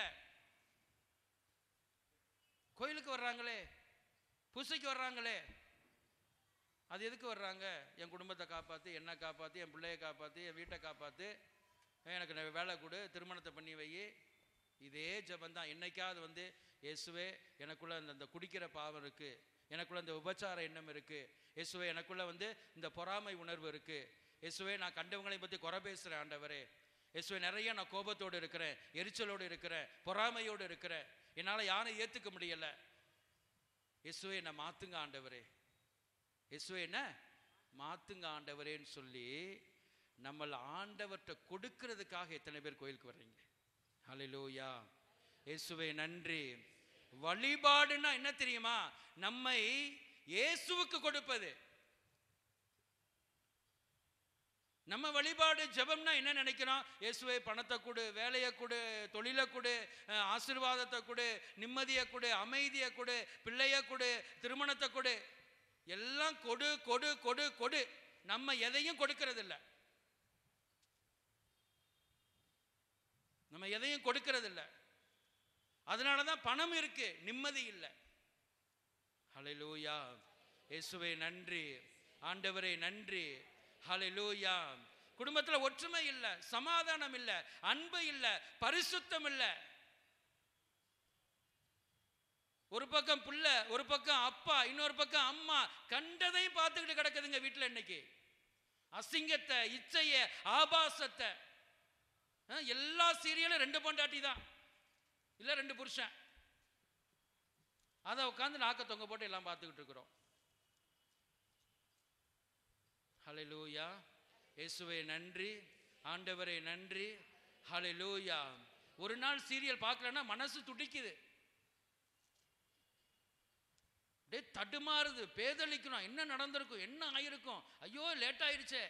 கோயிலுக்கு வர்றாங்களே பூசைக்கு வர்றாங்களே அது எதுக்கு வர்றாங்க என் குடும்பத்தை காப்பாற்று என்னை காப்பாற்று என் பிள்ளைய காப்பாற்று என் வீட்டை காப்பாற்று எனக்கு ந- வேலை கொடு திருமணத்தை பண்ணி வை இதே ஜபந்தான் என்னைக்காவது வந்து இயேசுவே எனக்குள்ள இந்த இந்த குடிக்கிற பாவம் இருக்கு எனக்குள்ள இந்த உபச்சார எண்ணம் இருக்கு இயேசுவே எனக்குள்ள வந்து இந்த பொறாமை உணர்வு இருக்கு இயேசுவே நான் கண்டவங்களை பற்றி குறை பேசுகிறேன் ஆண்டவரே இயேசுவே நிறைய நான் கோபத்தோடு இருக்கிறேன் எரிச்சலோடு இருக்கிறேன் பொறாமையோடு இருக்கிறேன் என்னால் யாரை ஏற்றுக்க முடியலை இயேசுவே என்னை மாற்றுங்க ஆண்டவரே இயேசுவே என்ன மாத்துங்க ஆண்டவரேன்னு சொல்லி நம்மள ஆண்டவர்கிட்ட கொடுக்கிறதுக்காக எத்தனை பேர் கோயிலுக்கு வர்றீங்க ஹalleluya இயேசுவே நன்றி வழிபாடுன்னா என்ன தெரியுமா நம்மை இயேசுவுக்கு கொடுப்பது நம்ம வழிபாடு ஜெபம்னா என்ன நினைக்கிறோம் இயேசுவை பணத்தை கொடு வேலையை கொடு தொழிலை கொடு அஹ், ஆசீர்வாதத்தை கொடு நிம்மதியை கொடு அமைதியை கொடு பிள்ளைய கொடு திருமணத்தை கொடு எல்லாம் கொடு கொடு கொடு கொடு நம்ம எதையும் கொடுக்கறது இல்ல நம்ம எதையும் கொடுக்கறது இல்ல அதனால தான் பணம் இருக்கு நிம்மதி இல்லை ஹalleluya இயேசுவே நன்றி ஆண்டவரே நன்றி ஹalleluya குடும்பத்துல ஒற்றுமை இல்ல சமாதானம் இல்ல அன்பு இல்ல பரிசுத்தம் இல்ல ஒரு பக்கம் புள்ள ஒரு பக்கம் அப்பா இன்னொரு பக்கம் அம்மா கண்டதையும் பார்த்துக்கிட்டு கிடக்குதுங்க வீட்டுல இன்னைக்கு அசிங்கத்தை இச்சைய ஆபாசத்தை அஹ், எல்லா சீரியலும் ரெண்டு பொண்டாட்டி தான் இல்ல ரெண்டு புருஷன் அதை உட்காந்து நாக்க தொங்க போட்டு எல்லாம் பார்த்துக்கிட்டு இருக்கிறோம் ஹalleluya இயேசுவே நன்றி ஆண்டவரே நன்றி ஹalleluya ஒரு நாள் சீரியல் பார்க்கலன்னா மனசு துடிக்குது டே தடுமாறுது பேதலிக்கணும் என்ன நடந்திருக்கும் என்ன ஆயிருக்கும் ஐயோ லேட் ஆயிருச்சே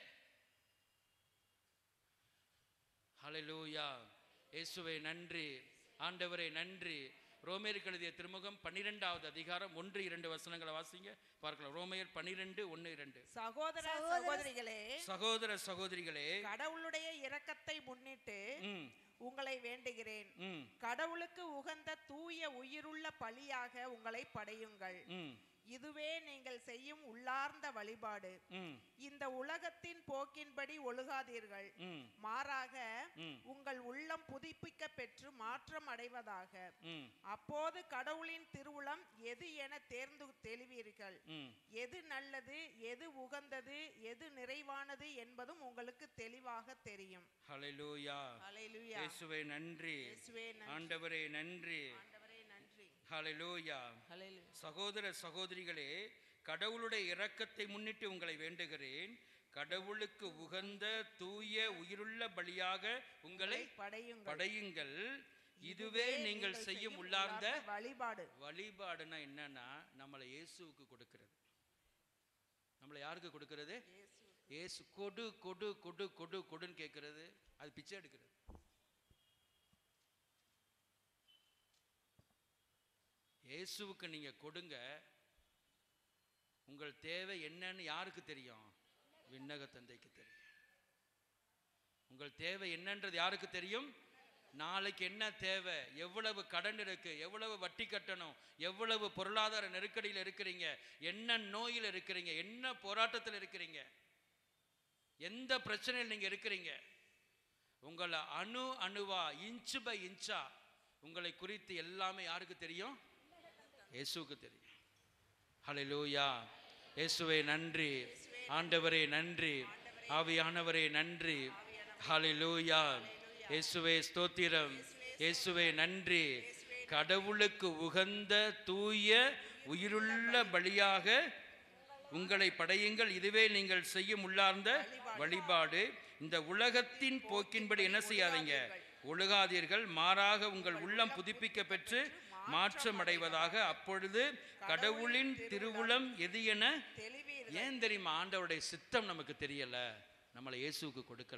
ஹalleluya இயேசுவே நன்றி ஆண்டவரே நன்றி ரோமேருக்கு எழுதிய திருமுகம் பன்னிரெண்டாவது அதிகாரம் ஒன்று இரண்டு வசனங்களை வாசிங்க பார்க்கலாம் ரோமையர் பன்னிரெண்டு ஒன்று இரண்டு சகோதர சகோதரிகளே சகோதர சகோதரிகளே கடவுளுடைய இரக்கத்தை முன்னிட்டு ம் உங்களை வேண்டுகிறேன் ம் கடவுளுக்கு உகந்த தூய உயிருள்ள பலியாக உங்களை படையுங்கள் ம் இதுவே நீங்கள் செய்யும் உள்ளார்ந்த வழிபாடு ம் இந்த உலகத்தின் போக்கின்படி ஒழுகாதீர்கள் ம் மாறாக ம். உங்கள் உள்ளம் புதுப்பிக்க பெற்று மாற்றம் அடைவதாக ம் அப்போது கடவுளின் திருவுளம் எது என தேர்ந்து தெளிவீர்கள் ம் எது நல்லது எது உகந்தது எது நிறைவானது என்பதும் உங்களுக்கு தெளிவாக தெரியும் ஹalleluya ஹalleluya இயேசுவே நன்றி இயேசுவே நன்றி. ஆண்டவரே நன்றி ஆண்டவரே நன்றி ஹalleluya ஹalleluya சகோதர சகோதரிகளே கடவுளுடைய இரக்கத்தை முன்னிட்டு உங்களை வேண்டுகிறேன் கடவுளுக்கு உகந்த தூய உயிருள்ள பலியாக உங்களை படையுங்கள் படையுங்கள் இதுவே நீங்கள் செய்யும் உள்ளார்ந்த வழிபாடு வழிபாடுனா என்னன்னா நம்மளை இயேசுவுக்கு கொடுக்கிறது நம்மளை யாருக்கு கொடுக்கிறது இயேசு கொடு கொடு கொடு கொடு கொடுன்னு கேட்கறது அது பிச்சை எடுக்கிறது இயேசுவுக்கு நீங்க கொடுங்க உங்கள் தேவை என்னன்னு யாருக்கு தெரியும் விண்ணக தந்தைக்கு தெரியும் உங்கள் தேவை என்னன்றது யாருக்கு தெரியும் நாளைக்கு என்ன தேவை எவ்வளவு கடன் இருக்கு எவ்வளவு வட்டி கட்டணும் எவ்வளவு பொருளாதார நெருக்கடியில் இருக்கிறீங்க என்ன நோயில் இருக்கிறீங்க என்ன போராட்டத்தில் இருக்கிறீங்க எந்த பிரச்சனையில் நீங்க இருக்கிறீங்க உங்களை அணு அணுவா இன்ச்சு பை இன்ச்சா உங்களை குறித்து எல்லாமே யாருக்கு தெரியும் இயேசுவுக்கு தெரியும் ஹalleluya இயேசுவே நன்றி ஆண்டவரே நன்றி ஆவியானவரே நன்றி ஹalleluya இயேசுவே ஸ்தோத்திரம் இயேசுவே நன்றி கடவுளுக்கு உகந்த தூய உயிருள்ள பலியாக உங்களை படையுங்கள் இதுவே நீங்கள் செய்யும் உள்ளார்ந்த வழிபாடு இந்த உலகத்தின் போக்கின்படி என்ன செய்யாதீங்க ஒழுகாதீர்கள் மாறாக உங்கள் உள்ளம் புதுப்பிக்க பெற்று மாற்றம் அடைவதாக அப்பொழுது கடவுளின் திருவுளம் எது என தெளிவீர்கள் ஏன் தெரியுமா ஆண்டவருடைய சித்தம் நமக்கு தெரியல நம்மளை இயேசுவுக்கு கொடுக்கல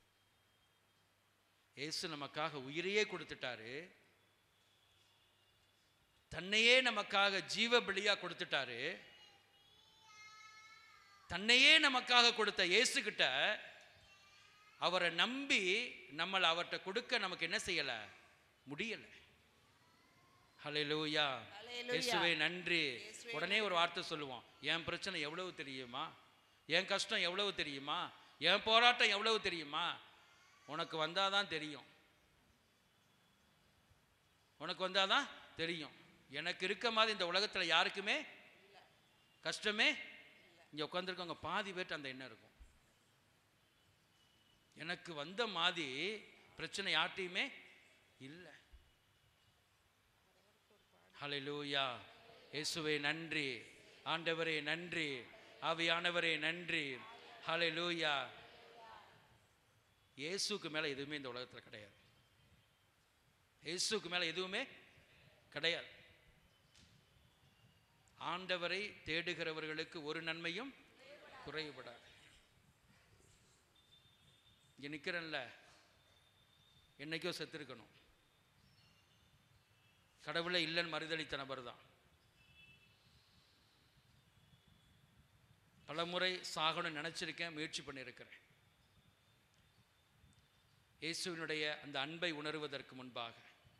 இயேசு நமக்காக உயிரையே கொடுத்துட்டாரு தன்னையே நமக்காக ஜீவ பலியா கொடுத்துட்டாரு தன்னையே நமக்காக கொடுத்த இயேசு கிட்ட அவரை நம்பி நம்மளை அவர்கிட்ட கொடுக்க நமக்கு என்ன செய்யல முடியல ஹalleluya இயேசுவே நன்றி உடனே ஒரு வார்த்தை சொல்லுவோம் என் பிரச்சனை எவ்வளவு தெரியுமா என் கஷ்டம் எவ்வளவு தெரியுமா என் போராட்டம் எவ்வளவு தெரியுமா உனக்கு வந்தாதான் தெரியும் உனக்கு வந்தாதான் தெரியும் எனக்கு இருக்க மாதிரி இந்த உலகத்துல யாருக்குமே கஷ்டமே இங்க உட்காந்துருக்கவங்க பாதி பேர்ட்ட அந்த எண்ணம் இருக்கும் எனக்கு வந்த மாதிரி பிரச்சனை யார்ட்டையுமே இல்லை ஹalleluya இயேசுவே நன்றி ஆண்டவரே நன்றி ஆவியானவரே நன்றி ஹalleluya இயேசுக்கு மேல எதுவுமே இந்த உலகத்துல கிடையாது இயேசுக்கு மேல எதுவுமே கிடையாது ஆண்டவரை தேடுகிறவர்களுக்கு ஒரு நன்மையும் குறைபடாது இங்கே நிற்கிறேன்ல என்னைக்கோ செத்துருக்கணும் கடவுளே இல்லைன்னு மறுதளித்த நபர் தான் பலமுறை சாகணும்னு நினச்சிருக்கேன் முயற்சி பண்ணியிருக்கிறேன் இயேசுவினுடைய அந்த அன்பை உணர்வதற்கு முன்பாக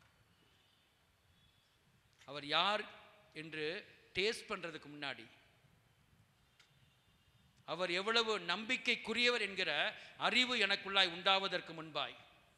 அவர் யார் என்று டேஸ்ட் பண்றதுக்கு முன்னாடி அவர் எவ்வளவு நம்பிக்கைக்குரியவர் என்கிற அறிவு எனக்குள்ளாய் உண்டாவதற்கு முன்பாய்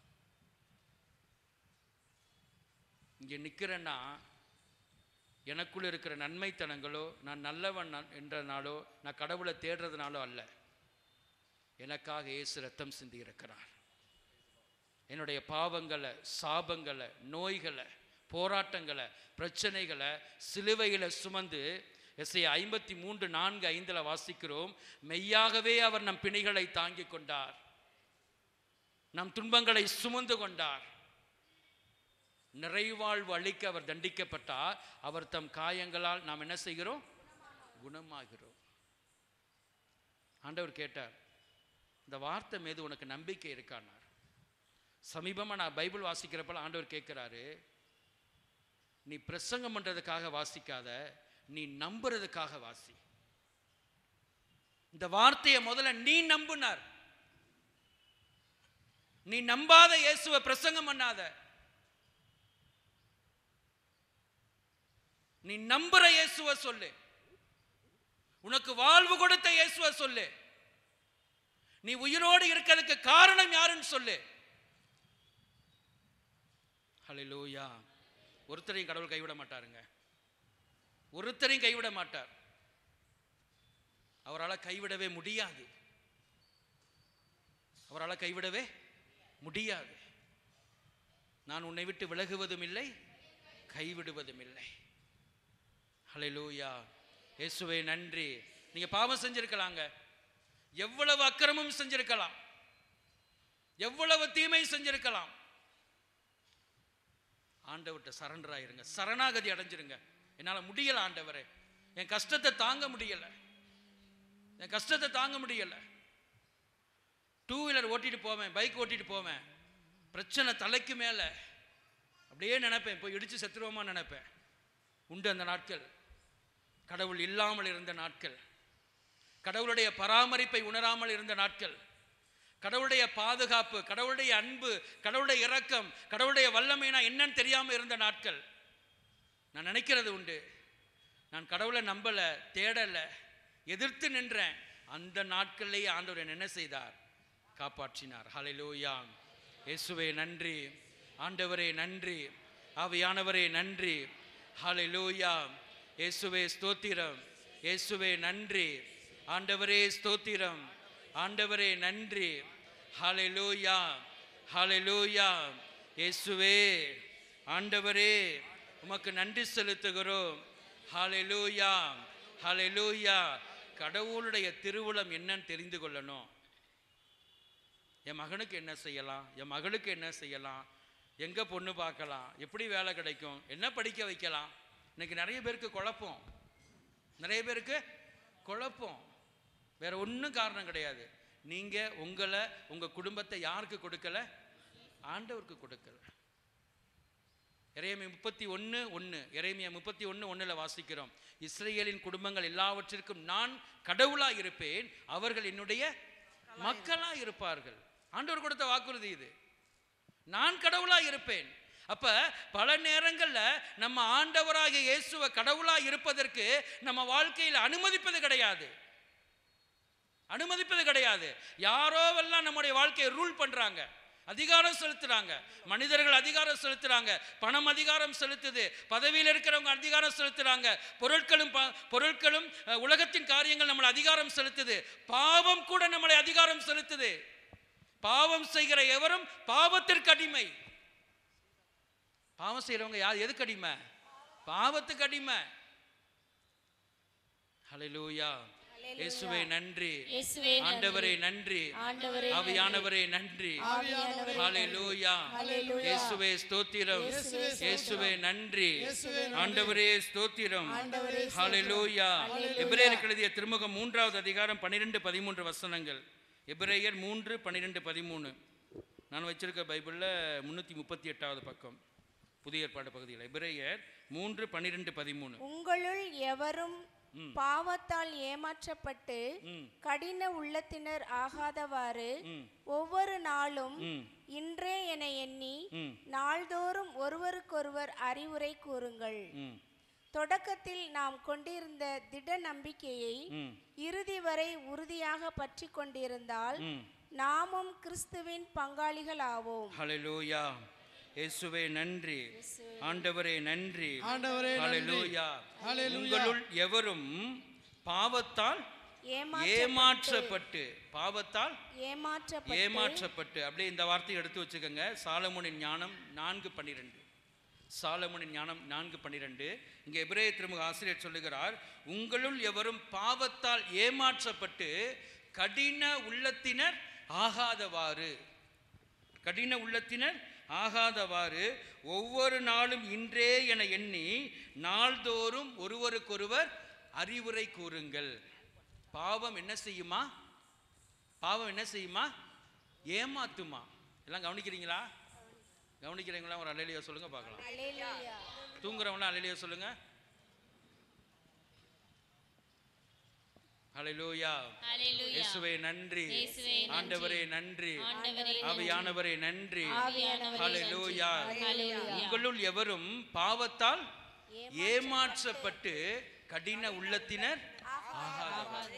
இங்கே நிற்கிறேன்னா எனக்குள்ள இருக்கிற நன்மைத்தனங்களோ நான் நல்லவன் நான் என்றனாலோ நான் கடவுளை தேடுறதுனாலோ அல்ல எனக்காக இயேசு ரத்தம் சிந்தி இருக்கிறார் என்னுடைய பாவங்களை சாபங்களை நோய்களை போராட்டங்களை பிரச்சனைகளை சிலுவையில் சுமந்து எஸ்ஐ ஐம்பத்தி மூன்று நான்கு ஐந்தில் வாசிக்கிறோம் மெய்யாகவே அவர் நம் பிணிகளை தாங்கிக் கொண்டார் நம் துன்பங்களை சுமந்து கொண்டார் நிறைவாழ்வு அளிக்க அவர் தண்டிக்கப்பட்டார் அவர் தம் காயங்களால் நாம் என்ன செய்கிறோம் குணமாகிறோம் ஆண்டவர் கேட்டார் இந்த வார்த்தை மீது உனக்கு நம்பிக்கை இருக்கானார் சமீபமாக நான் பைபிள் வாசிக்கிறப்பல ஆண்டவர் கேட்குறாரு நீ பிரசங்கம் பண்ணுறதுக்காக வாசிக்காத நீ நம்புறதுக்காக வாசி இந்த வார்த்தையை முதல்ல நீ நம்புனார் நீ நம்பாத இயேசுவை பிரசங்கம் பண்ணாத நீ நம்புற இயேசுவை சொல்லு உனக்கு வாழ்வு கொடுத்த இயேசுவை சொல்லு நீ உயிரோடு இருக்கிறதுக்கு காரணம் யாருன்னு சொல்லு ஹalleluya ஒருத்தரையும் கடவுள் கைவிட மாட்டாருங்க ஒருத்தரையும் கைவிட மாட்டார் அவரால் கைவிடவே முடியாது அவரால் கைவிடவே முடியாது நான் உன்னை விட்டு விலகுவதும் இல்லை கைவிடுவதும் இல்லை ஹalleluya இயேசுவே நன்றி நீங்க பாவம் செஞ்சிருக்கலாங்க எவ்வளவு அக்கிரமம் செஞ்சிருக்கலாம் எவ்வளவு தீமை செஞ்சிருக்கலாம் ஆண்டவர்கிட்ட சரண்டர் ஆயிருங்க சரணாகதி அடைஞ்சிருங்க என்னால் முடியல ஆண்டவரே என் கஷ்டத்தை தாங்க முடியல என் கஷ்டத்தை தாங்க முடியல டூ வீலர் ஓட்டிட்டு போவேன் பைக் ஓட்டிட்டு போவேன் பிரச்சனை தலைக்கு மேலே அப்படியே நினைப்பேன் போய் இடிச்சு செத்துருவோமா நினைப்பேன் உண்டு அந்த நாட்கள் கடவுள் இல்லாமல் இருந்த நாட்கள் கடவுளுடைய பராமரிப்பை உணராமல் இருந்த நாட்கள் கடவுளுடைய பாதுகாப்பு கடவுளுடைய அன்பு கடவுளுடைய இரக்கம் கடவுளுடைய வல்லமைனா என்னன்னு தெரியாமல் இருந்த நாட்கள் நான் நினைக்கிறது உண்டு நான் கடவுளை நம்பலை தேடலை எதிர்த்து நின்றேன் அந்த நாட்கள்லேயே ஆண்டவர் என்னை என்ன செய்தார் காப்பாற்றினார் ஹalleluya இயேசுவே நன்றி ஆண்டவரே நன்றி ஆவியானவரே நன்றி ஹalleluya இயேசுவே ஸ்தோத்திரம் இயேசுவே நன்றி ஆண்டவரே ஸ்தோத்திரம் ஆண்டவரே நன்றி ஹalleluya ஹalleluya இயேசுவே ஆண்டவரே உமக்கு நன்றி செலுத்துகிறோம் ஹalleluya ஹalleluya கடவுளுடைய திருவுளம் என்னன்னு தெரிந்து கொள்ளணும் என் மகனுக்கு என்ன செய்யலாம் என் மகளுக்கு என்ன செய்யலாம் எங்கே பொண்ணு பார்க்கலாம் எப்படி வேலை கிடைக்கும் என்ன படிக்க வைக்கலாம் இன்னைக்கு நிறைய பேருக்கு குழப்பம் நிறைய பேருக்கு குழப்பம் வேற ஒன்றும் காரணம் கிடையாது நீங்கள் உங்களை உங்கள் குடும்பத்தை யாருக்கு கொடுக்கல ஆண்டவருக்கு கொடுக்கல இறைமைய முப்பத்தி ஒன்று ஒன்று இறைமைய முப்பத்தி ஒன்று ஒன்றில் வாசிக்கிறோம் இஸ்ரேலின் குடும்பங்கள் எல்லாவற்றிற்கும் நான் கடவுளாக இருப்பேன் அவர்கள் என்னுடைய மக்களாக இருப்பார்கள் ஆண்டவர் கொடுத்த வாக்குறுதி இது நான் கடவுளாக இருப்பேன் அப்ப பல நேரங்கள்ல நம்ம ஆண்டவராகிய இயேசுவ கடவுளா இருப்பதற்கு நம்ம வாழ்க்கையில் அனுமதிப்பது கிடையாது அனுமதிப்பது கிடையாது யாரோவெல்லாம் நம்முடைய வாழ்க்கையை ரூல் பண்றாங்க அதிகாரம் செலுத்துறாங்க மனிதர்கள் அதிகாரம் செலுத்துறாங்க பணம் அதிகாரம் செலுத்துது பதவியில் இருக்கிறவங்க அதிகாரம் செலுத்துறாங்க பொருட்களும் ப- பொருட்களும் அஹ், உலகத்தின் காரியங்கள் நம்மளை அதிகாரம் செலுத்துது பாவம் கூட நம்மளை அதிகாரம் செலுத்துது பாவம் செய்கிற எவரும் பாவத்திற்கு அடிமை பாவம் செய்கிறவங்க யார் எதுக்கு அடிமை பாவத்துக்கு அடிமை ஹalleluya இயேசுவே நன்றி இயேசுவே நன்றி. ஆண்டவரே நன்றி ஆண்டவரே ஆவியானவரே நன்றி ஆவியானவரே ஹalleluya ஹalleluya. இயேசுவே ஸ்தோத்திரம் இயேசுவே இயேசுவே நன்றி ஆண்டவரே ஸ்தோத்திரம் ஆண்டவரே ஹalleluya Hallelujah. எபிரேயருக்கு எழுதிய திருமுகம் மூன்றாவது அதிகாரம் பன்னிரெண்டு பதிமூன்று வசனங்கள் எபிரேயர் மூன்று பன்னிரெண்டு பதிமூணு நான் வச்சிருக்க பைபிளில் முந்நூற்றி முப்பத்தி எட்டாவது பக்கம் புதிய ஏற்பாடு பகுதியில் எபிரேயர் மூன்று பன்னிரெண்டு பதிமூணு உங்களுள் எவரும் ம். பாவத்தால் ஏமாற்றப்பட்டு ம் கடின உள்ளத்தினர் ஆகாதவாறு ம் ஒவ்வொரு நாளும் ம் இன்றே என எண்ணி ம் நாள்தோறும் ஒருவருக்கொருவர் அறிவுரை கூறுங்கள் ம் தொடக்கத்தில் நாம் கொண்டிருந்த திட நம்பிக்கையை ம் இறுதி வரை உறுதியாக பற்றி கொண்டிருந்தால் ம் நாமும் கிறிஸ்துவின் பங்காளிகள் ஆவோம் ஹalleluya இயேசுவே நன்றி ஆண்டவரே நன்றி ஆண்டவரே நன்றி. ஹalleluya ஹalleluya. உங்களுள் எவரும் பாவத்தால் ஏமாற்றப்பட்டு ஏமாற்றப்பட்டு பாவத்தால் ஏமாற்றப்பட்டு ஏமாற்றப்பட்டு அப்படியே இந்த வார்த்தையை எடுத்து வச்சுக்கோங்க சாலமோனின் ஞானம் நான்கு பன்னிரெண்டு சாலமோனின் ஞானம் நான்கு பன்னிரெண்டு இங்கே எபிரேய திருமுக ஆசிரியர் சொல்லுகிறார் உங்களுள் எவரும் பாவத்தால் ஏமாற்றப்பட்டு கடின உள்ளத்தினர் ஆகாதவாறு கடின உள்ளத்தினர் ஆகாதவாறு ஒவ்வொரு நாளும் இன்றே என எண்ணி நாள்தோறும் ஒருவருக்கொருவர் அறிவுரை கூறுங்கள் பாவம் என்ன செய்யுமா பாவம் என்ன செய்யுமா ஏமாத்துமா எல்லாம் கவனிக்கிறீங்களா கவனிக்கிறீங்களா ஒரு அலையிலையோ சொல்லுங்க பார்க்கலாம் அல்லேலூயா. தூங்குறவங்களாம் அலையிலையோ சொல்லுங்க ஹalleluya ஹalleluya இயேசுவே நன்றி இயேசுவே நன்றி. ஆண்டவரே நன்றி ஆண்டவரே ஆவியானவரே நன்றி ஆவியானவரே ஹalleluya ஹalleluya உங்களுள் எவரும் பாவத்தால் ஏமாற்றப்பட்டு கடின உள்ளத்தினர் ஆகாதவர்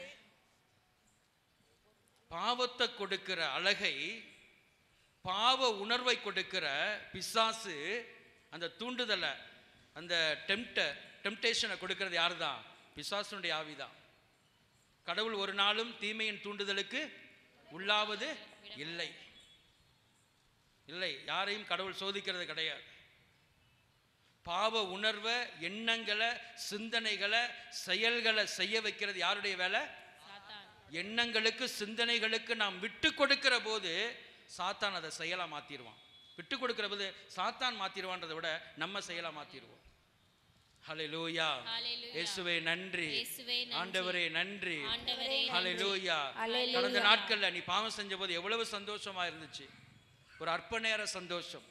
பாவத்தை கொடுக்கிற அழகை பாவ உணர்வை கொடுக்கிற பிசாசு அந்த தூண்டுதலை அந்த டெம்ட டெம்டேஷனை கொடுக்கிறது யார் தான் பிசாசுனுடைய ஆவிதான் கடவுள் ஒரு நாளும் தீமையின் தூண்டுதலுக்கு உள்ளாவது இல்லை இல்லை யாரையும் கடவுள் சோதிக்கிறது கிடையாது பாவ உணர்வை எண்ணங்களை சிந்தனைகளை செயல்களை செய்ய வைக்கிறது யாருடைய வேலை எண்ணங்களுக்கு சிந்தனைகளுக்கு நாம் விட்டு கொடுக்கிற போது சாத்தான் அதை செயலா மாத்திடுவான் விட்டு கொடுக்கிற போது சாத்தான் மாத்திடுவான்றதை விட நம்ம செயலா மாத்திடுவோம் ஹalleluya ஹalleluya. இயேசுவே நன்றி இயேசுவே நன்றி. ஆண்டவரே நன்றி ஆண்டவரே ஹalleluya ஹalleluya. கடந்த நாட்கள்ல நீ பாவம் செஞ்ச போது எவ்வளவு சந்தோஷமா இருந்துச்சு ஒரு அற்ப நேர சந்தோஷம்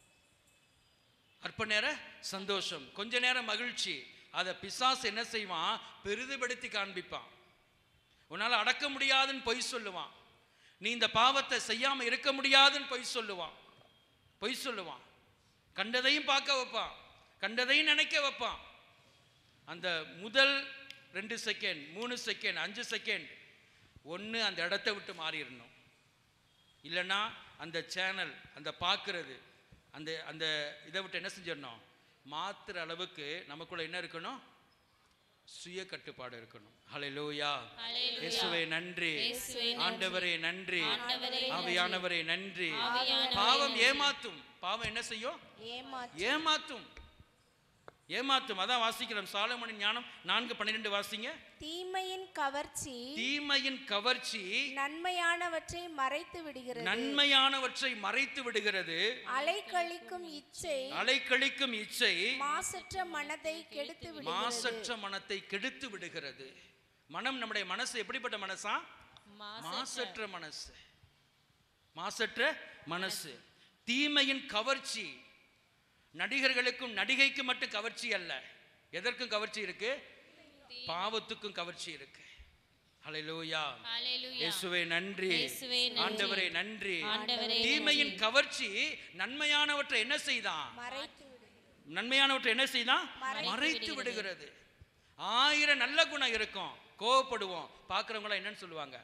அற்ப நேர சந்தோஷம் கொஞ்ச நேரம் மகிழ்ச்சி அதை பிசாசு என்ன செய்வான் பெரிதுபடுத்தி காண்பிப்பான் உன்னால அடக்க முடியாதுன்னு பொய் சொல்லுவான் நீ இந்த பாவத்தை செய்யாம இருக்க முடியாதுன்னு பொய் சொல்லுவான் பொய் சொல்லுவான் கண்டதையும் பார்க்க வைப்பான் கண்டதையும் நினைக்க வைப்பான் அந்த முதல் ரெண்டு செகண்ட் மூணு செகண்ட் அஞ்சு செகண்ட் ஒன்று அந்த இடத்த விட்டு மாறிடணும் இல்லைன்னா அந்த சேனல் அந்த பார்க்கறது அந்த அந்த இதை விட்டு என்ன செஞ்சிடணும் மாத்துற அளவுக்கு நமக்குள்ள என்ன இருக்கணும் சுய கட்டுப்பாடு இருக்கணும் ஹalleluya ஹalleluya. இயேசுவே நன்றி இயேசுவே நன்றி. ஆண்டவரே நன்றி ஆண்டவரே நன்றி. ஆவியானவரே நன்றி ஆவியானவரே பாவம் நன்றி. ஏமாத்தும் பாவம் என்ன செய்யும் ஏமாற்று ஏமாத்தும் ஏமாத்தும் அதான் வாசிக்கிறோம் சாலமனின் ஞானம் நான்கு பன்னிரெண்டு வாசிங்க தீமையின் கவர்ச்சி தீமையின் கவர்ச்சி நன்மையானவற்றை மறைத்து விடுகிறது நன்மையானவற்றை மறைத்து விடுகிறது அலைக்கழிக்கும் இச்சை அலைக்கழிக்கும் இச்சை மாசற்ற மனதை கெடுத்து விடுகிறது மாசற்ற மனத்தை கெடுத்து விடுகிறது மனம் நம்முடைய மனசு எப்படிப்பட்ட மனசா மாசற்ற மனசு மாசற்ற மனசு தீமையின் கவர்ச்சி நடிகர்களுக்கும் நடிகைக்கு மட்டும் கவர்ச்சி அல்ல எதற்கும் கவர்ச்சி இருக்கு பாவத்துக்கும் கவர்ச்சி இருக்கு ஹalleluya ஹalleluya. இயேசுவே நன்றி இயேசுவே நன்றி. ஆண்டவரே நன்றி ஆண்டவரே தீமையின் கவர்ச்சி நன்மையானவற்றை என்ன செய்தான் மறைத்து விடுகிறது நன்மையானவற்றை என்ன செய்தான் மறைத்து மறைத்து விடுகிறது. விடுகிறது ஆயிரம் நல்ல குணம் இருக்கும் கோவப்படுவோம் பார்க்குறவங்களாம் என்னன்னு சொல்லுவாங்க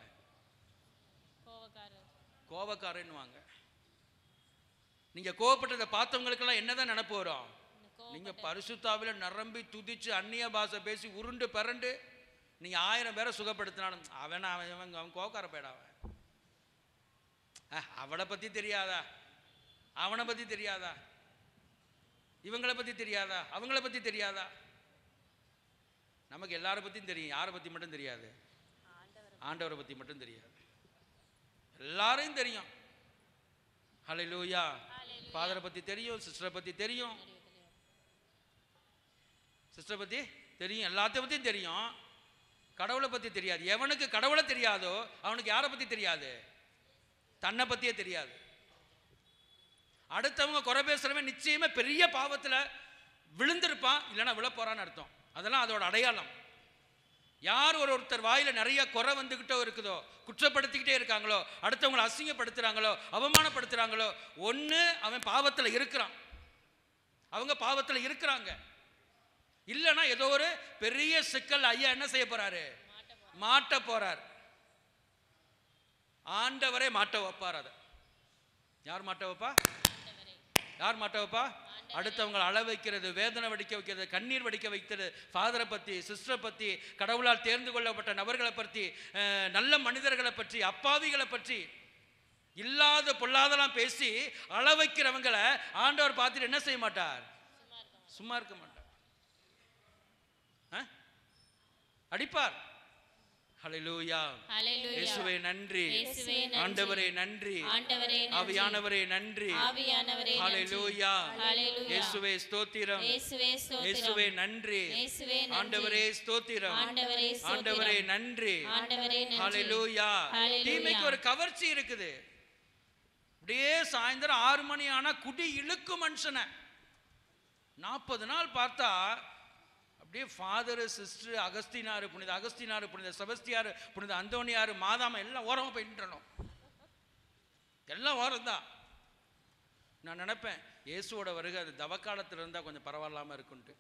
கோவக்காரர் கோவக்காரன்னுவாங்க நீங்க கோவப்பட்டதை பார்த்தவங்களுக்கெல்லாம் என்னதான் நினப்பு வரும் நீங்க பரிசுத்தாவில நிரம்பி துதிச்சு அந்நிய பாஷை பேசி உருண்டு பிறண்டு நீங்க ஆயிரம் பேரை சுகப்படுத்தினாலும் அவன் அவன் அவன் அவன் கோவக்கார போயிடா அவன் அஹ், அவளை பத்தி தெரியாதா அவனை பத்தி தெரியாதா இவங்களை பத்தி தெரியாதா அவங்கள பத்தி தெரியாதா நமக்கு எல்லாரை பத்தியும் தெரியும் யாரை பத்தி மட்டும் தெரியாது ஆண்டவரை பத்தி மட்டும் தெரியாது எல்லாரையும் தெரியும் ஹalleluya ஃபாதரை பத்தி தெரியும் சிஸ்டரை பத்தி தெரியும் சிஸ்டரை பத்தி தெரியும் எல்லாத்தையும் பத்தியும் தெரியும் கடவுளை பற்றி தெரியாது எவனுக்கு கடவுளை தெரியாதோ அவனுக்கு யாரை பற்றி தெரியாது தன்னை பற்றியே தெரியாது அடுத்தவங்க குறை பேசுறவன் நிச்சயமா பெரிய பாவத்தில் விழுந்திருப்பான் இல்லைன்னா விழ போறான்னு அர்த்தம் அதெல்லாம் அதோட அடையாளம் யார் ஒரு ஒருத்தர் வாயில நிறைய குறை வந்துகிட்டோ இருக்குதோ குற்றப்படுத்திக்கிட்டே இருக்காங்களோ அடுத்தவங்களை அசிங்கப்படுத்துறாங்களோ அவமானப்படுத்துறாங்களோ ஒன்று அவன் பாவத்தில் இருக்கிறான் அவங்க பாவத்தில் இருக்கிறாங்க இல்லைன்னா ஏதோ ஒரு பெரிய சிக்கல் ஐயா என்ன செய்ய போறாரு மாட்ட போறார் ஆண்டவரே மாட்ட வைப்பார் அதை யார் மாட்ட வைப்பா யார் மாட்ட வைப்பா அடுத்தவங்களை அழ வைக்கிறது வேதனை வடிக்க வைக்கிறது கண்ணீர் வடிக்க வைக்கிறது ஃபாதரை பற்றி சிஸ்டரை பற்றி கடவுளால் தேர்ந்து கொள்ளப்பட்ட நபர்களை பற்றி அஹ், நல்ல மனிதர்களை பற்றி அப்பாவிகளை பற்றி இல்லாத பொல்லாதெல்லாம் பேசி அழ வைக்கிறவங்களை ஆண்டவர் பார்த்துட்டு என்ன செய்ய மாட்டார் சும்மா இருக்க மாட்டார் ஆ? அடிப்பார் ஹalleluya ஹalleluya இயேசுவே நன்றி இயேசுவே நன்றி. ஆண்டவரே நன்றி ஆண்டவரே நன்றி. ஆவியானவரே நன்றி ஆவியானவரே நன்றி. ஹalleluya ஹalleluya. இயேசுவே ஸ்தோத்திரம் இயேசுவே ஸ்தோத்திரம். இயேசுவே நன்றி இயேசுவே நன்றி. ஆண்டவரே ஸ்தோத்திரம் ஆண்டவரே ஸ்தோத்திரம். ஆண்டவரே நன்றி ஆண்டவரே நன்றி. ஹalleluya ஹalleluya. தீமைக்கு ஒரு கவர்ச்சி இருக்குது அப்படியே சாயந்தரம் ஆறு மணி ஆனா குடி இழுக்கும் மனுஷனை நாற்பது நாள் பார்த்தா அப்படியே ஃபாதர் சிஸ்டர் அகஸ்தினார் புனித அகஸ்தினார் புனித செபஸ்தியார் புனித அந்தோனியார் மாதாம எல்லாம் ஓரமா போய் நின்றணும் எல்லாம் ஓரம் தான் நான் நினைப்பேன் இயேசுவோட வருகை அது தவக்காலத்தில் இருந்தா கொஞ்சம் பரவாயில்லாம இருக்குன்ட்டு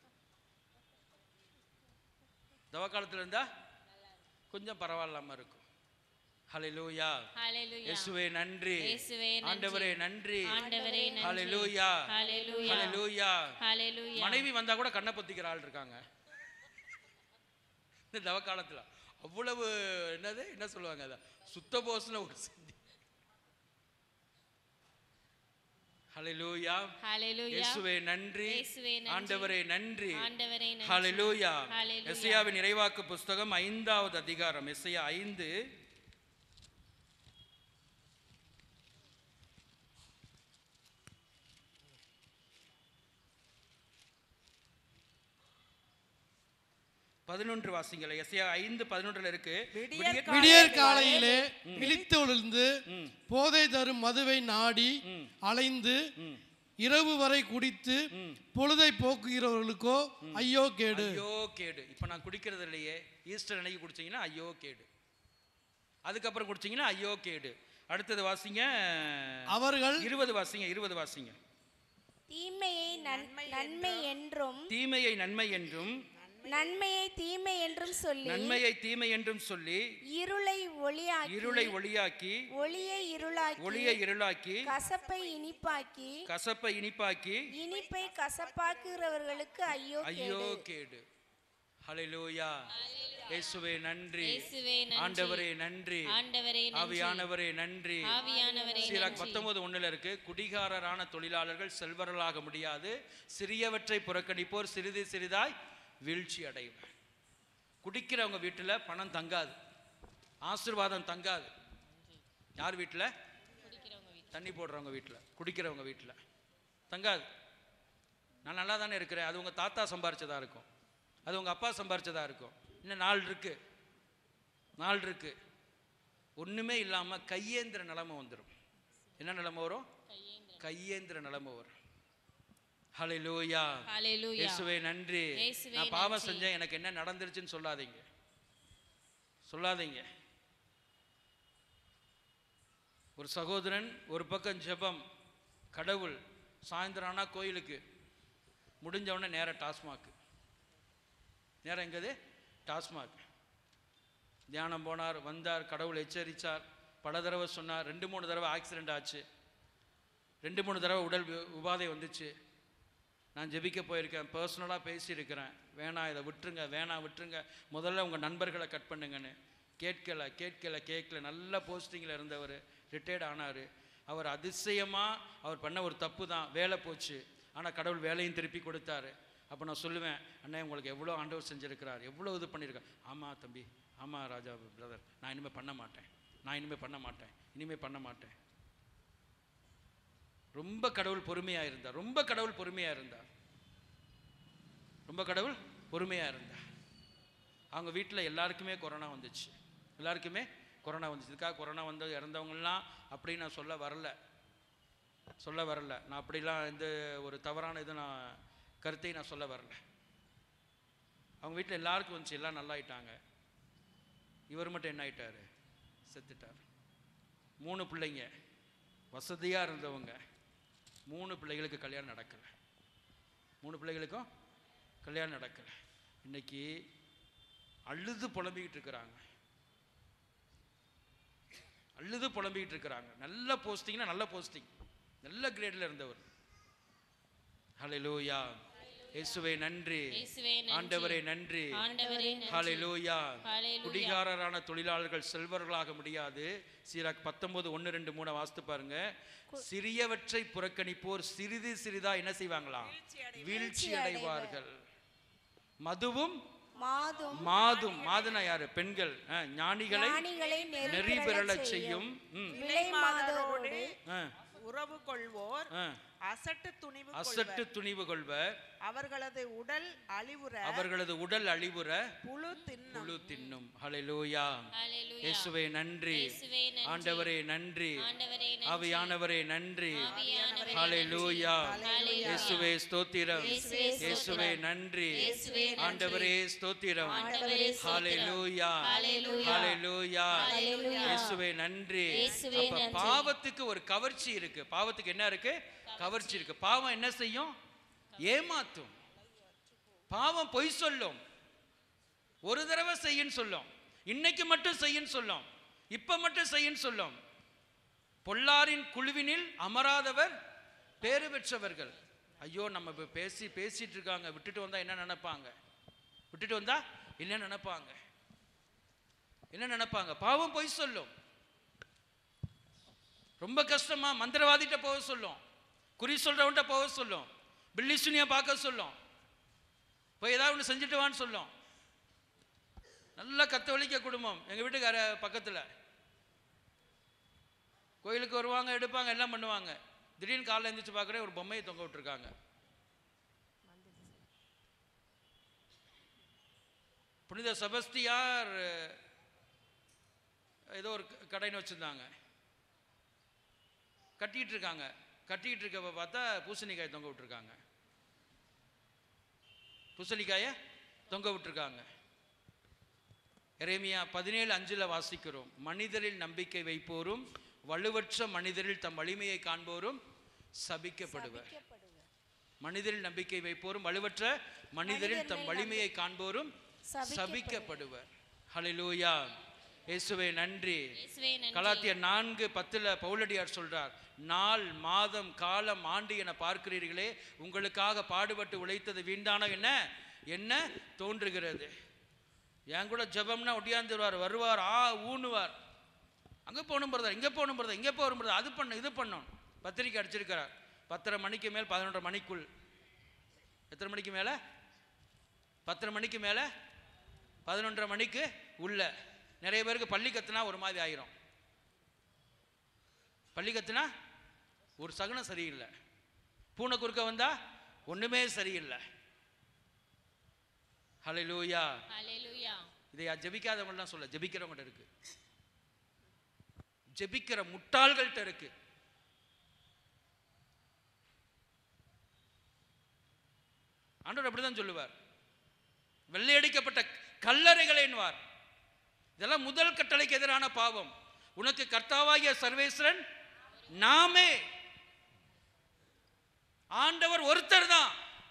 தவக்காலத்தில் இருந்தா கொஞ்சம் பரவாயில்லாம இருக்கும் ஹalleluya ஹalleluya. இயேசுவே நன்றி இயேசுவே நன்றி. ஆண்டவரே நன்றி ஆண்டவரே நன்றி. ஹalleluya ஹalleluya. ஹalleluya ஹalleluya. மனைவி வந்தா கூட கண்ணை பொத்திக்கிற ஆள் இருக்காங்க இந்த தவக்காலத்துல அவ்வளவு என்னது என்ன சொல்லுவாங்க அத சுத்த போஸ்ல ஒரு சிந்தி ஹalleluya ஹalleluya. இயேசுவே நன்றி இயேசுவே நன்றி. ஆண்டவரே நன்றி ஆண்டவரே நன்றி. ஹalleluya ஹalleluya. எஸ்ஐயாவின் இறைவாக்கு புஸ்தகம் ஐந்தாவது அதிகாரம் எஸ்ஐயா ஐந்து பதினொன்று வாசிங்களே எஸ்ஐயா ஐந்து பதினொன்றுல இருக்கு விடியற் விடியற் காலையிலே விழித்து எழுந்து போதை தரும் மதுவை நாடி அலைந்து இரவு வரை குடித்து பொழுதை போக்குகிறவர்களுக்கோ ஐயோ கேடு ஐயோ கேடு இப்போ நான் குடிக்கிறது இல்லையே ஈஸ்டர் அன்னைக்கு குடிச்சீங்கன்னா ஐயோ கேடு அதுக்கப்புறம் குடிச்சீங்கன்னா ஐயோ கேடு அடுத்தது வாசிங்க அவர்கள் இருபது வாசிங்க இருபது வாசிங்க தீமையை நன்- நன்மை என்றும் தீமையை நன்மை என்றும் நன்மையை தீமை என்றும் சொல்லி நன்மையை தீமை என்றும் சொல்லி இருளை ஒளியாக்கி இருளை ஒளியாக்கி ஒளியை இருளாக்கி ஒளியை இருளாக்கி கசப்பை இனிப்பாக்கி கசப்பை இனிப்பாக்கி இனிப்பை கசப்பாக்குகிறவர்களுக்கு ஐயோ ஐயோ கேடு கேடு ஹalleluya இயேசுவே நன்றி இயேசுவே நன்றி. ஆண்டவரே நன்றி ஆண்டவரே நன்றி. ஆவியானவரே நன்றி ஆவியானவரே சீராக் நன்றி. பத்தொன்பது ஒண்ணுல இருக்கு குடிகாரரான தொழிலாளர்கள் செல்வர்களாக முடியாது சிறியவற்றை புறக்கணிப்போர் சிறிது சிறிதாய் வீழ்ச்சி அடைவர் குடிக்கிறவங்க வீட்டுல பணம் தங்காது ஆசீர்வாதம் தங்காது யார் வீட்டுல தண்ணி போடுறவங்க வீட்டுல குடிக்கிறவங்க வீட்டுல தங்காது நான் நல்லா தானே இருக்கிறேன் அது உங்க தாத்தா சம்பாரிச்சதா இருக்கும் அது உங்க அப்பா சம்பாரிச்சதா இருக்கும் இன்னும் நாள் இருக்கு நாள் இருக்கு ஒண்ணுமே இல்லாம கையேந்திர நிலைமை வந்துடும் என்ன நிலைமை வரும் கையேந்திர நிலைமை வரும் ஹalleluya ஹalleluya. இயேசுவே நன்றி இயேசுவே நான் பாவம் நன்றி. செஞ்சேன் எனக்கு என்ன நடந்துருச்சுன்னு சொல்லாதீங்க சொல்லாதீங்க ஒரு சகோதரன் ஒரு பக்கம் ஜெபம் கடவுள் சாயந்தரம் ஆனா கோயிலுக்கு முடிஞ்ச உடனே நேரா டாஸ்மாக் நேரம் எங்கது டாஸ்மாக் தியானம் போனார் வந்தார் கடவுள் எச்சரித்தார் பல தடவை சொன்னார் ரெண்டு மூணு தடவை ஆக்சிடென்ட் ஆச்சு ரெண்டு மூணு தடவை உடல் வி- உபாதை வந்துச்சு நான் ஜெபிக்க போயிருக்கேன் பர்சனலாக பேசியிருக்கிறேன் வேணாம் இதை விட்டுருங்க வேணாம் விட்டுருங்க முதல்ல உங்கள் நண்பர்களை கட் பண்ணுங்கன்னு கேட்கல கேட்கல கேட்கல நல்ல போஸ்டிங்கில் இருந்தவர் ரிட்டையர்ட் ஆனார் அவர் அதிசயமாக அவர் பண்ண ஒரு தப்பு தான் வேலை போச்சு ஆனால் கடவுள் வேலையும் திருப்பி கொடுத்தாரு அப்போ நான் சொல்லுவேன் அண்ணே உங்களுக்கு எவ்வளோ ஆண்டவர் செஞ்சுருக்கிறார் எவ்வளோ இது பண்ணியிருக்கார் ஆமாம் தம்பி ஆமாம் ராஜா பிரதர் நான் இனிமேல் பண்ண மாட்டேன் நான் இனிமேல் பண்ண மாட்டேன் இனிமேல் பண்ண மாட்டேன் ரொம்ப கடவுள் பொறுமையா இருந்தார் ரொம்ப கடவுள் பொறுமையா இருந்தார் ரொம்ப கடவுள் பொறுமையா இருந்தார் அவங்க வீட்டில் எல்லாருக்குமே கொரோனா வந்துச்சு எல்லாருக்குமே கொரோனா வந்துச்சு இதுக்காக கொரோனா வந்து இறந்தவங்கலாம் அப்படின்னு நான் சொல்ல வரல சொல்ல வரல நான் அப்படிலாம் எந்த ஒரு தவறான இது நான் கருத்தையும் நான் சொல்ல வரல அவங்க வீட்டில் எல்லாருக்கும் வந்துச்சு எல்லாம் நல்லா ஆயிட்டாங்க இவர் மட்டும் என்ன ஆயிட்டாரு செத்துட்டார் மூணு பிள்ளைங்க வசதியாக இருந்தவங்க மூணு பிள்ளைகளுக்கு கல்யாணம் நடக்கலை மூணு பிள்ளைகளுக்கும் கல்யாணம் நடக்கலை இன்னைக்கு அழுது புலம்பிக்கிட்டு இருக்கிறாங்க அழுது புலம்பிக்கிட்டு இருக்கிறாங்க நல்ல போஸ்டிங்னா நல்ல போஸ்டிங் நல்ல கிரேடில் இருந்தவர் ஹalleluya இயேசுவே நன்றி இயேசுவே நன்றி. ஆண்டவரே நன்றி ஆண்டவரே நன்றி. ஹalleluya ஹalleluya. குடிகாரரான தொழிலாளர்கள் செல்வர்களாக முடியாது சீராக் பத்தொன்பது ஒன்று ரெண்டு மூணு வாசித்து பாருங்க சிறியவற்றை புறக்கணிப்போர் சிறிது சிறிதா என்ன செய்வாங்களாம் வீழ்ச்சி அடைவார்கள் மதுவும் மாதும் மாதும் மாதுனா யாரு பெண்கள் அஹ், ஞானிகளை ஞானிகளை நெறி நெறி பெறலச் செய்யும் ம், விலை மாதரோடு அஹ், உறவு கொள்வோர் அஹ். அசட்டு துணிவு அசட்டு கொள்வர் துணிவு கொள்வர் அவர்களது உடல் அழிவுற அவர்களது உடல் அழிவுற புழு தின்னும் புழு தின்னும் ஹalleluya ஹalleluya. இயேசுவே நன்றி இயேசுவே நன்றி. ஆண்டவரே நன்றி ஆண்டவரே நன்றி. ஆவியானவரே நன்றி ஆவியானவரே ஹalleluya ஹalleluya. இயேசுவே ஸ்தோத்திரம் இயேசுவே இயேசுவே நன்றி இயேசுவே நன்றி. ஆண்டவரே ஸ்தோத்திரம் ஆண்டவரே ஸ்தோத்திரம். ஹalleluya ஹalleluya. ஹalleluya ஹalleluya. இயேசுவே நன்றி இயேசுவே அப்ப நன்றி. பாவத்துக்கு ஒரு கவர்ச்சி இருக்கு பாவத்துக்கு என்ன இருக்கு கவர்ச்சி இருக்கு பாவம் என்ன செய்யும் ஏமாத்தும் பாவம் பொய் சொல்லும் ஒரு தடவை செய்யுன்னு சொல்லும் இன்னைக்கு மட்டும் செய்யுன்னு சொல்லும் இப்ப மட்டும் செய்யுன்னு சொல்லும் பொல்லாரின் குழுவினில் அமராதவர் பேறு பெற்றவர்கள் ஐயோ நம்ம இப்ப பேசி பேசிட்டு இருக்காங்க விட்டுட்டு வந்தா என்ன நினைப்பாங்க விட்டுட்டு வந்தா என்ன நினைப்பாங்க என்ன நினைப்பாங்க பாவம் பொய் சொல்லும் ரொம்ப கஷ்டமா மந்திரவாதிட்ட போக சொல்லும் குறி சொல்றவன்ட்ட போக சொல்லும் பில்லி சுனியா பார்க்க சொல்லும் போய் ஏதாவது ஒன்று செஞ்சுட்டு வான்னு சொல்லும் நல்ல கத்தோலிக்க குடும்பம் எங்க வீட்டுக்கார பக்கத்துல கோயிலுக்கு வருவாங்க எடுப்பாங்க எல்லாம் பண்ணுவாங்க திடீர்னு காலைல எழுந்திரிச்சு பார்க்குறேன் ஒரு பொம்மையை தொங்க விட்டுருக்காங்க புனித செபஸ்தியார் ஏதோ ஒரு க- கடைன்னு வச்சுருந்தாங்க கட்டிட்டு இருக்காங்க கட்டிட்டு இருக்கப்ப பார்த்தா பூசணிக்காய் தொங்க விட்டுருக்காங்க பூசணிக்காயை தொங்க விட்டுருக்காங்க எரேமியா பதினேழு அஞ்சுல வாசிக்கிறோம் மனிதரில் நம்பிக்கை வைப்போரும் வலுவற்ற மனிதரில் தம் வலிமையை காண்போரும் சபிக்கப்படுவர் மனிதரில் நம்பிக்கை வைப்போரும் வலுவற்ற மனிதரில் தம் வலிமையை காண்போரும் சபிக்கப்படுவர் ஹalleluya இயேசுவே நன்றி இயேசுவே நன்றி. கலாத்தியர் நான்கு பத்துல பவுலடியார் சொல்றார் நாள் மாதம் காலம் ஆண்டு என பார்க்கிறீர்களே உங்களுக்காக பாடுபட்டு உழைத்தது வீண்டான என்ன என்ன தோன்றுகிறது என் கூட ஜெபம்னா ஒடியாந்துருவார் வருவார் ஆ ஊனுவார் அங்க போகணும் பிரதர் இங்க போகணும் பிரதர் இங்க போகணும் பிரதர் அது பண்ணு இது பண்ணும் பத்திரிக்கை அடிச்சிருக்கிறார் பத்தரை மணிக்கு மேல் பதினொன்றரை மணிக்குள் எத்தனை மணிக்கு மேல பத்தரை மணிக்கு மேல பதினொன்றரை மணிக்கு உள்ள நிறைய பேருக்கு பள்ளி கத்துனா ஒரு மாதிரி ஆயிரும் பள்ளி கத்துனா ஒரு சகுனம் சரியில்லை பூனை குறுக்க வந்தா ஒண்ணுமே சரியில்லை ஹalleluya ஹalleluya. இதை ஜெபிக்காதவங்கலாம் சொல்ல ஜெபிக்கிறவங்கள்ட்ட இருக்கு ஜெபிக்கிற முட்டாள்கள்ட்ட இருக்கு ஆண்டவர் அப்படிதான் சொல்லுவார் வெள்ளையடிக்கப்பட்ட கல்லறைகளை என்பார் இதெல்லாம் முதல் கட்டளைக்கு எதிரான பாவம் உனக்கு கர்த்தாவாகிய சர்வேஸ்வரன் நாமே ஆண்டவர் ஒருத்தர் தான்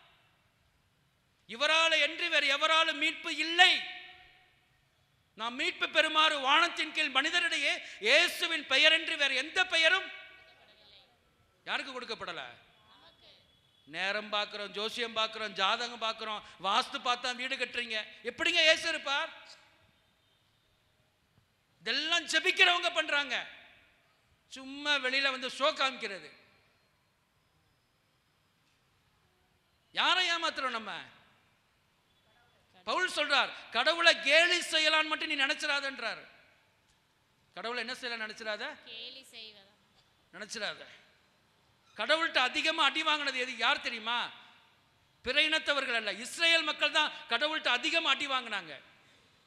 இவரால என்று வேறு எவராலும் மீட்பு இல்லை நாம் மீட்பு பெறுமாறு வானத்தின் கீழ் மனிதரிடையே இயேசுவின் பெயர் என்று வேறு எந்த பெயரும் யாருக்கு கொடுக்கப்படல நேரம் பார்க்கிறோம் ஜோசியம் பார்க்கிறோம் ஜாதகம் பார்க்கிறோம் வாஸ்து பார்த்தா வீடு கட்டுறீங்க எப்படிங்க இயேசு இருப்பார் இதெல்லாம் ஜெபிக்கிறவங்க பண்றாங்க சும்மா வெளியில வந்து ஷோ காமிக்கிறது யாரை ஏமாத்துறோம் நம்ம பவுல் சொல்றார் கடவுளை கேலி செய்யலான்னு மட்டும் நீ நினைச்சிடாதன்றார் கடவுளை என்ன செய்யலாம் நினைச்சிடாத கேலி செய்வதா நினைச்சிடாத கடவுள்கிட்ட அதிகமா அடி வாங்கினது எது யார் தெரியுமா பிற இனத்தவர்கள் அல்ல இஸ்ரேல் மக்கள் தான் கடவுள்கிட்ட அதிகமா அடி வாங்கினாங்க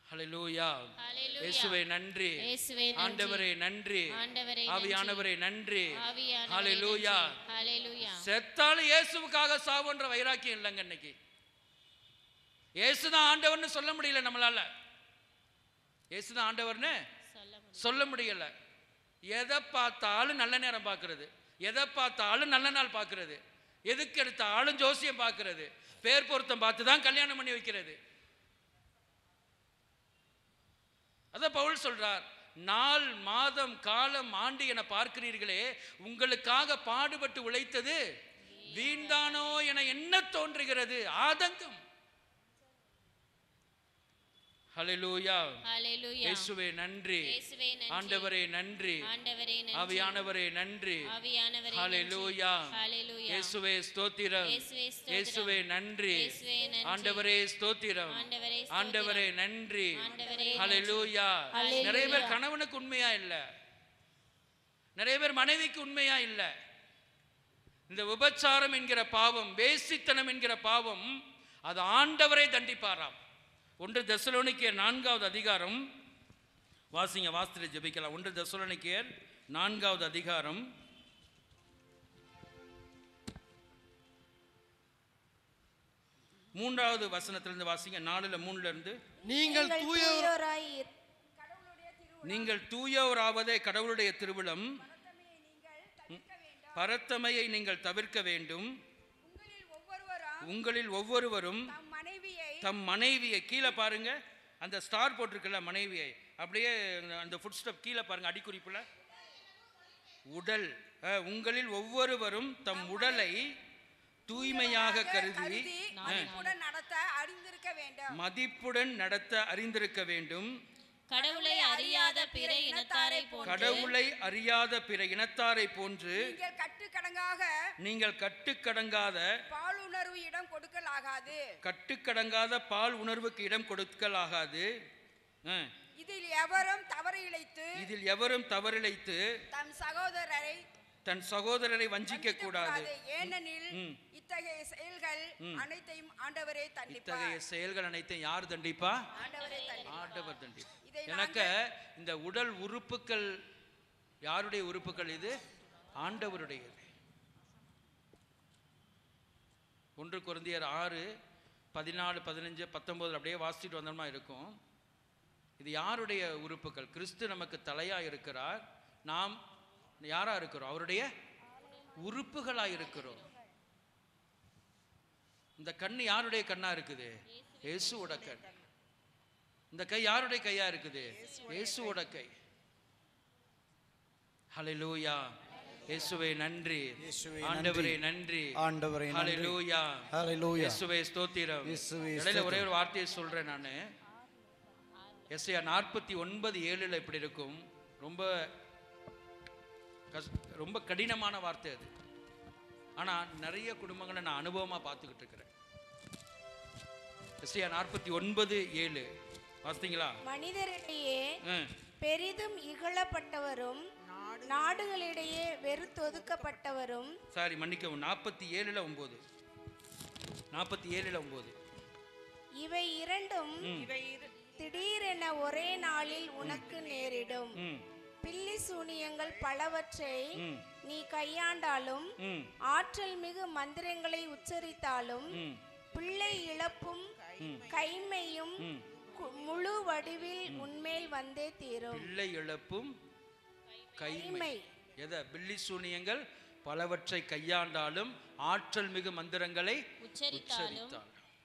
ஹalleluya ஹalleluya. இயேசுவே நன்றி இயேசுவே நன்றி. ஆண்டவரே நன்றி ஆண்டவரே ஆவியானவரே நன்றி ஆவியானவரே ஹalleluya நன்றி. ஹalleluya. செத்தாலும் இயேசுவுக்காக சாவுன்ற வைராக்கியம் இல்லைங்க இன்னைக்கு இயேசுதான் ஆண்டவர்னு சொல்ல முடியல நம்மளால இயேசுதான் ஆண்டவர்னு சொல்ல முடியும். சொல்ல முடியல எதை பார்த்தாலும் நல்ல நேரம் பார்க்கிறது எதை பார்த்தாலும் நல்ல நாள் பார்க்கிறது எதுக்கு எடுத்தாலும் ஜோசியம் பார்க்கிறது பேர் பொருத்தம் பார்த்து தான் கல்யாணம் பண்ணி வைக்கிறது அதான் பவுல் சொல்றார் நாள் மாதம் காலம் ஆண்டு என பார்க்கிறீர்களே உங்களுக்காக பாடுபட்டு உழைத்தது வீண்தானோ என என்ன தோன்றுகிறது ஆதங்கம் ஹalleluya ஹalleluya. இயேசுவே நன்றி இயேசுவே நன்றி. ஆண்டவரே நன்றி ஆண்டவரே நன்றி. ஆவியானவரே நன்றி ஆவியானவரே ஹalleluya நன்றி. ஹalleluya. இயேசுவே ஸ்தோத்திரம் இயேசுவே ஸ்தோத்திரம். இயேசுவே நன்றி இயேசுவே நன்றி. ஆண்டவரே ஸ்தோத்திரம் ஆண்டவரே ஸ்தோத்திரம். ஆண்டவரே நன்றி ஆண்டவரே ஹalleluya ஹalleluya. நிறைய பேர் கணவனுக்கு உண்மையா இல்ல நிறைய பேர் மனைவிக்கு உண்மையா இல்ல இந்த விபச்சாரம் என்கிற பாவம் வேசித்தனம் என்கிற பாவம் அது ஆண்டவரை தண்டிப்பாராம் ஒன்று தெசலோனிக்கேயர் நான்காவது அதிகாரம் வாசிங்க வாஸ்திர ஜெபிக்கலாம் ஒன்று தெசலோனிக்கேயர் நான்காவது அதிகாரம் மூன்றாவது வசனத்திலிருந்து வாசிங்க நாலுல மூணுல இருந்து நீங்கள் நீங்கள் தூயவர் தூயோராய் இரு- நீங்கள் தூயோராவதே கடவுளுடைய திருவிழம் பரத்தமையை நீங்கள் தவிர்க்க வேண்டும் உங்களில் ஒவ்வொருவரும் தம் மனைவியை கீழே பாருங்க அந்த ஸ்டார் போட்டிருக்குல்ல மனைவியை அப்படியே அந்த ஃபுட் ஸ்டெப் கீழே பாருங்க அடிக்குறிப்புல உடல் அஹ், உங்களில் ஒவ்வொருவரும் தம் உடலை தூய்மையாக கருதி அஹ், நடத்த அறிந்திருக்க வேண்டும் மதிப்புடன் நடத்த அறிந்திருக்க வேண்டும் கடவுளை அறியாத பிற இனத்தாரை போன்று கடவுளை அறியாத பிற இனத்தாரை போன்று நீங்கள் கட்டுக்கடங்காக நீங்கள் கட்டுக்கடங்காத பாலுணர்வு இடம் கொடுக்கலாகாது கட்டுக்கடங்காத பால் உணர்வுக்கு இடம் கொடுக்கலாகாது ஆ. இதில் எவரும் தவறு இழைத்து இதில் எவரும் தவறிழைத்து தம் சகோதரரை தன் சகோதரரை வஞ்சிக்க கூடாது ஏனெனில் ம். இத்தகைய செயல்கள் அனைத்தையும் ஆண்டவரே இத்தகைய தண்டிப்பார் செயல்கள் அனைத்தையும் யார் தண்டிப்பா ஆண்டவரே தண்டிப்பார் ஆண்டவர் தண்டிப்பா இதை எனக்கு இந்த உடல் உறுப்புகள் யாருடைய உறுப்புகள் இது ஆண்டவருடையது ஒன்று குருந்தியர் ஆறு பதினாலு பதினஞ்சு பத்தொன்பதுல அப்படியே வாசிச்சுட்டு வந்தோம்னா இருக்கும் இது யாருடைய உறுப்புகள் கிறிஸ்து நமக்கு தலையா இருக்கிறார் நாம் யாரா இருக்கிறோம் அவருடைய உறுப்புகளா இருக்கிறோம் இந்த கண் யாருடைய கண்ணா இருக்குது இயேசுவோட கண் இந்த கை யாருடைய கையா இருக்குது இயேசுவோட கை ஹalleluya இயேசுவே நன்றி இயேசுவே ஆண்டவரே நன்றி. நன்றி ஆண்டவரே நன்றி. ஹalleluya ஹalleluya. இயேசுவே ஸ்தோத்திரம் இயேசுவே இடையில ஒரே ஸ்தோத்திரம். ஒரு வார்த்தையை சொல்றேன் நான் எஸ்ஐயா நாற்பத்தி ஒன்பது ஏழுல இப்படி இருக்கும் ரொம்ப கஷ் ரொம்ப கடினமான வார்த்தை அது ஆனா நிறைய குடும்பங்களை நான் அனுபவமா பார்த்துக்கிட்டு இருக்கிறேன் எஸ்ஐயா நாற்பத்தி ஒன்பது ஏழு வாசித்தீங்களா மனிதரிடையே ம். பெரிதும் இகழப்பட்டவரும் நாடுகளிடையே வெறுத்தொதுக்கப்பட்டவரும் சாரி மன்னிக்கவும் நாற்பத்தி ஏழுல ஒன்பது நாற்பத்தி ஏழுல ஒன்பது இவை இரண்டும் ம். இவை இரு- திடீரென ஒரே நாளில் உனக்கு நேரிடும் ம் பில்லி சூனியங்கள் பலவற்றை ம் நீ கையாண்டாலும் ம் ஆற்றல் மிகு மந்திரங்களை உச்சரித்தாலும் ம் பிள்ளை இழப்பும் கைமையும் ம் கு- முழு வடிவில் உன்மேல் வந்தே தீரும் பிள்ளை இழப்பும் கைமை கைமை எதை பில்லி சூனியங்கள் பலவற்றை கையாண்டாலும் ஆற்றல் மிகு மந்திரங்களை உச்சரித்தாலும் உச்சரித்தாள்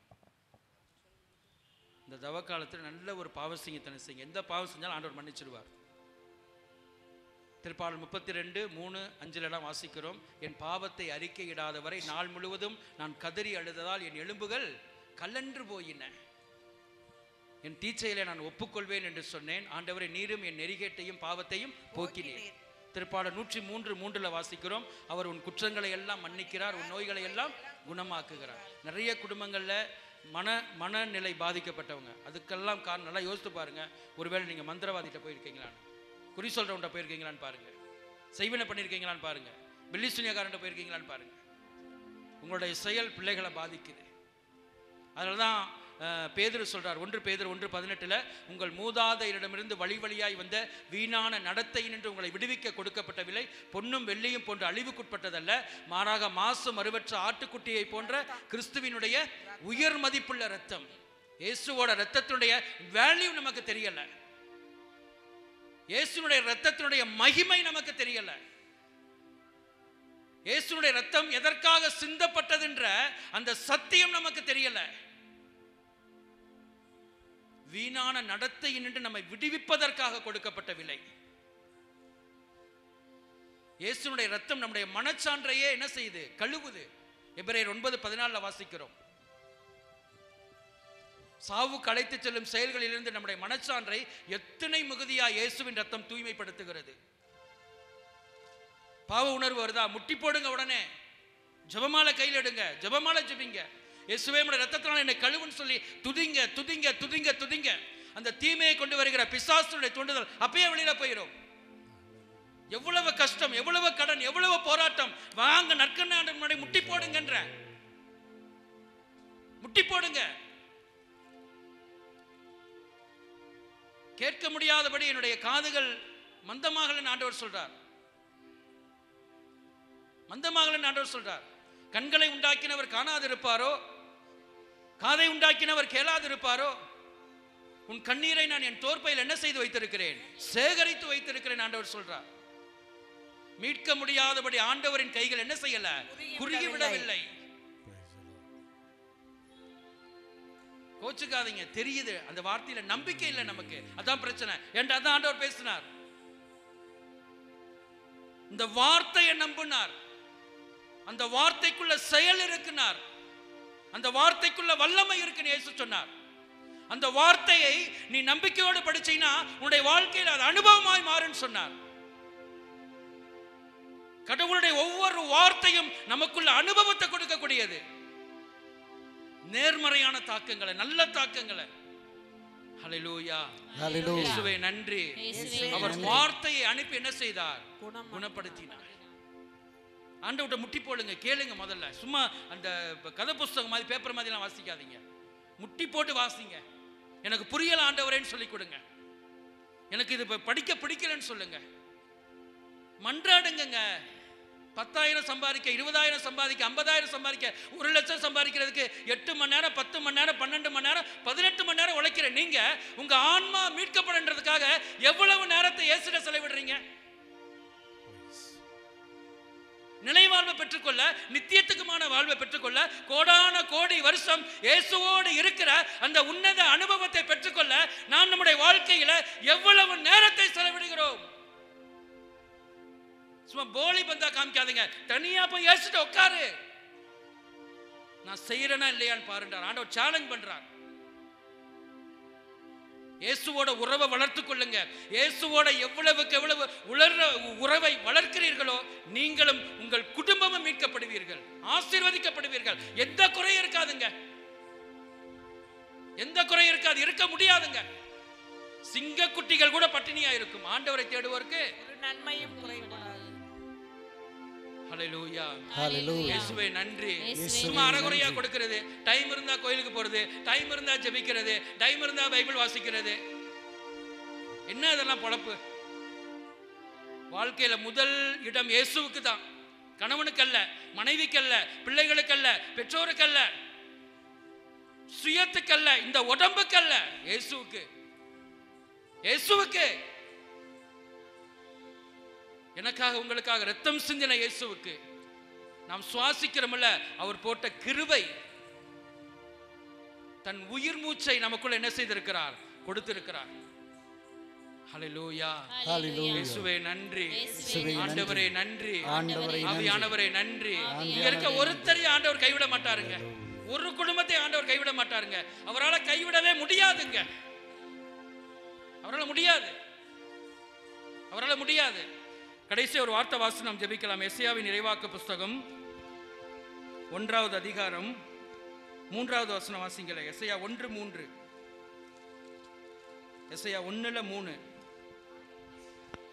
இந்த தவ காலத்தில் நல்ல ஒரு பாவசிங்கத்தனை செய்யுங்க எந்த பாவம் செஞ்சாலும் ஆண்டவர் மன்னிச்சிடுவார் திருப்பாடல் முப்பத்தி ரெண்டு மூணு அஞ்சிலெல்லாம் வாசிக்கிறோம் என் பாவத்தை அறிக்கையிடாத வரை நாள் முழுவதும் நான் கதறி அழுததால் என் எலும்புகள் கல்லன்று போயின என் தீச்சையிலே நான் ஒப்புக்கொள்வேன் என்று சொன்னேன் ஆண்டவரை நீரும் என் நெறிகேட்டையும் பாவத்தையும் போக்கினேன் திருப்பாடல் நூற்றி மூன்று மூன்றுல வாசிக்கிறோம் அவர் உன் குற்றங்களை எல்லாம் மன்னிக்கிறார் உன் நோய்களை எல்லாம் குணமாக்குகிறார் நிறைய குடும்பங்கள்ல மன மனநிலை பாதிக்கப்பட்டவங்க அதுக்கெல்லாம் காரணம் நல்லா யோசித்து பாருங்க ஒருவேளை நீங்க மந்திரவாதிட்ட போயிருக்கீங்களான்னு குறி சொல்றவன்ட்ட போயிருக்கீங்களான்னு பாருங்க செய்வினை பண்ணியிருக்கீங்களான்னு பாருங்க பில்லி சுனியக்காரன்ட்ட போயிருக்கீங்களான்னு பாருங்க உங்களுடைய செயல் பிள்ளைகளை பாதிக்குது அதனால தான் அஹ், பேதுரு சொல்றார் ஒன்று பேதுரு ஒன்று பதினெட்டுல உங்கள் மூதாதையரிடமிருந்து வழி வழியாய் வந்த வீணான நடத்தையினின்று உங்களை விடுவிக்க கொடுக்கப்பட்ட விலை பொன்னும் வெள்ளியும் போன்ற அழிவுக்குட்பட்டதல்ல மாறாக மாசு மறுவற்ற ஆட்டுக்குட்டியை போன்ற கிறிஸ்துவினுடைய உயர் மதிப்புள்ள ரத்தம் இயேசுவோட ரத்தத்தினுடைய வேல்யூ நமக்கு தெரியல இயேசுனுடைய ரத்தத்தினுடைய மகிமை நமக்கு தெரியல இயேசுனுடைய ரத்தம் எதற்காக சிந்தப்பட்டதுன்ற அந்த சத்தியம் நமக்கு தெரியல வீணான நடத்தை நின்று நம்மை விடுவிப்பதற்காக கொடுக்கப்பட்ட விலை இயேசுனுடைய ரத்தம் நம்முடைய மனச்சான்றையே என்ன செய்யுது கழுவுது எபிரேயர் ஒன்பது பதினாலுல வாசிக்கிறோம் சாவு களைத்து செல்லும் செயல்களிலிருந்து நம்முடைய மனச்சான்றை எத்தனை மிகுதியா இயேசுவின் ரத்தம் தூய்மைப்படுத்துகிறது பாவ உணர்வு வருதா முட்டி போடுங்க உடனே ஜெபமாலை கையில் எடுங்க ஜெபமாலை ஜெபிங்க இயேசுவே உடைய ரத்தத்தினால் என்னை கழுவுன்னு சொல்லி துதிங்க துதிங்க துதிங்க துதிங்க அந்த தீமையை கொண்டு வருகிற பிசாசுடைய தூண்டுதல் அப்பயே வெளியில போயிடும் எவ்வளவு கஷ்டம் எவ்வளவு கடன் எவ்வளவு போராட்டம் வாங்க நற்கண்ணாண்டு முன்னாடி முட்டி போடுங்கன்ற முட்டி போடுங்க கேட்க முடியாதபடி என்னுடைய காதுகள் மந்தமாகலன்னு ஆண்டவர் சொல்றார் மந்தமாகலன்னு ஆண்டவர் சொல்றார் கண்களை உண்டாக்கினவர் காணாதிருப்பாரோ காதை உண்டாக்கினவர் கேளாதிருப்பாரோ உன் கண்ணீரை நான் என் தோற்பையில் என்ன செய்து வைத்திருக்கிறேன் சேகரித்து வைத்திருக்கிறேன் ஆண்டவர் சொல்றார் மீட்க முடியாதபடி ஆண்டவரின் கைகள் என்ன செய்யல குறுகி விடவில்லை கோச்சுக்காதீங்க தெரியுது அந்த வார்த்தையில நம்பிக்கை இல்லை நமக்கு அதான் பிரச்சனை என்று அதான் ஆண்டவர் பேசினார் இந்த வார்த்தையை நம்பினார் அந்த வார்த்தைக்குள்ள செயல் இருக்குனார் அந்த வார்த்தைக்குள்ள வல்லமை இருக்குன்னு இயேசு சொன்னார் அந்த வார்த்தையை நீ நம்பிக்கையோடு படிச்சீங்கன்னா உன்னுடைய வாழ்க்கையில் அது அனுபவமாய் மாறுன்னு சொன்னார் கடவுளுடைய ஒவ்வொரு வார்த்தையும் நமக்குள்ள அனுபவத்தை கொடுக்கக்கூடியது நேர்மறையான தாக்கங்களை நல்ல தாக்கங்களை ஹalleluya Hallelujah. இயேசுவே நன்றி இயேசுவே அவர் வார்த்தையை அனுப்பி என்ன செய்தார் குணம் குணப்படுத்தினார் ஆண்டவர்கிட்ட முட்டி போடுங்க கேளுங்க முதல்ல சும்மா அந்த இப்ப கதை புஸ்தகம் மாதிரி பேப்பர் மாதிரிலாம் வாசிக்காதீங்க முட்டி போட்டு வாசிங்க எனக்கு புரியல ஆண்டவரேன்னு சொல்லி கொடுங்க எனக்கு இது இப்ப படிக்க பிடிக்கலன்னு சொல்லுங்க மன்றாடுங்கங்க பத்தாயிரம் சம்பாதிக்க இருபதாயிரம் சம்பாதிக்க ஐம்பதாயிரம் சம்பாதிக்க ஒரு லட்சம் சம்பாதிக்கிறதுக்கு எட்டு மணி நேரம் பத்து மணி நேரம் பன்னெண்டு மணி நேரம் பதினெட்டு மணி நேரம் உழைக்கிற நீங்க உங்க ஆன்மா மீட்கப்படுன்றதுக்காக எவ்வளவு நேரத்தை இயேசுட செலவிடுறீங்க நிலை வாழ்வை பெற்றுக்கொள்ள நித்தியத்துக்குமான வாழ்வை பெற்றுக்கொள்ள கோடான கோடி வருஷம் இயேசுவோடு இருக்கிற அந்த உன்னத அனுபவத்தை பெற்றுக்கொள்ள நாம் நம்முடைய வாழ்க்கையில எவ்வளவு நேரத்தை செலவிடுகிறோம் சும்மா போலி பந்தா காமிக்காதீங்க தனியா போய் இயேசுட்ட உட்காரு நான் செய்யறேனா இல்லையான்னு பாருன்றார் ஆண்டவர் சேலஞ்ச் பண்றார் இயேசுவோட உறவை வளர்த்துக் கொள்ளுங்க இயேசுவோட எவ்வளவுக்கு எவ்வளவு உலர்ற உறவை வளர்க்கிறீர்களோ நீங்களும் உங்கள் குடும்பமும் மீட்கப்படுவீர்கள் ஆசீர்வதிக்கப்படுவீர்கள் எந்த குறையும் இருக்காதுங்க எந்த குறையும் இருக்காது இருக்க முடியாதுங்க சிங்க குட்டிகள் கூட பட்டினியா இருக்கும் ஆண்டவரை தேடுவோருக்கு ஒரு நன்மையும் குறைபடாது ஹalleluya Hallelujah. இயேசுவே நன்றி இயேசுவே சும்மா அறகுறையா கொடுக்கிறது டைம் இருந்தா கோயிலுக்கு போறது டைம் இருந்தா ஜெபிக்கிறது டைம் இருந்தா பைபிள் வாசிக்கிறது என்ன இதெல்லாம் பொழப்பு வாழ்க்கையில முதல் இடம் இயேசுவுக்கு தான் கணவனுக்கல்ல மனைவிக்கல்ல பிள்ளைகளுக்கல்ல பெற்றோருக்கல்ல சுயத்துக்கல்ல இந்த உடம்புக்கல்ல இயேசுவுக்கு இயேசுவுக்கு எனக்காக உங்களுக்காக ரத்தம் சிந்தின இயேசுவுக்கு நாம் சுவாசிக்கிறோம்ல அவர் போட்ட கிருபை தன் உயிர் மூச்சை நமக்குள்ள என்ன செய்திருக்கிறார் கொடுத்திருக்கிறார் ஹalleluya ஹalleluya இயேசுவே நன்றி இயேசுவே ஆண்டவரே நன்றி ஆண்டவரே நன்றி. ஆவியானவரே நன்றி இங்க இருக்க ஒருத்தரையும் ஆண்டவர் கைவிட மாட்டாருங்க ஒரு குடும்பத்தை ஆண்டவர் கைவிட மாட்டாருங்க அவரால் கைவிடவே முடியாதுங்க அவரால் முடியாது அவரால் முடியாது கடைசி ஒரு வார்த்தை வாசி நாம் ஜெபிக்கலாம் எஸ்ஐயாவின் நிறைவாக்க புஸ்தகம் ஒன்றாவது அதிகாரம் மூன்றாவது வசனம் வாசிங்களே எஸ்ஐயா ஒன்று மூன்று எஸ்ஐயா ஒண்ணுல மூணு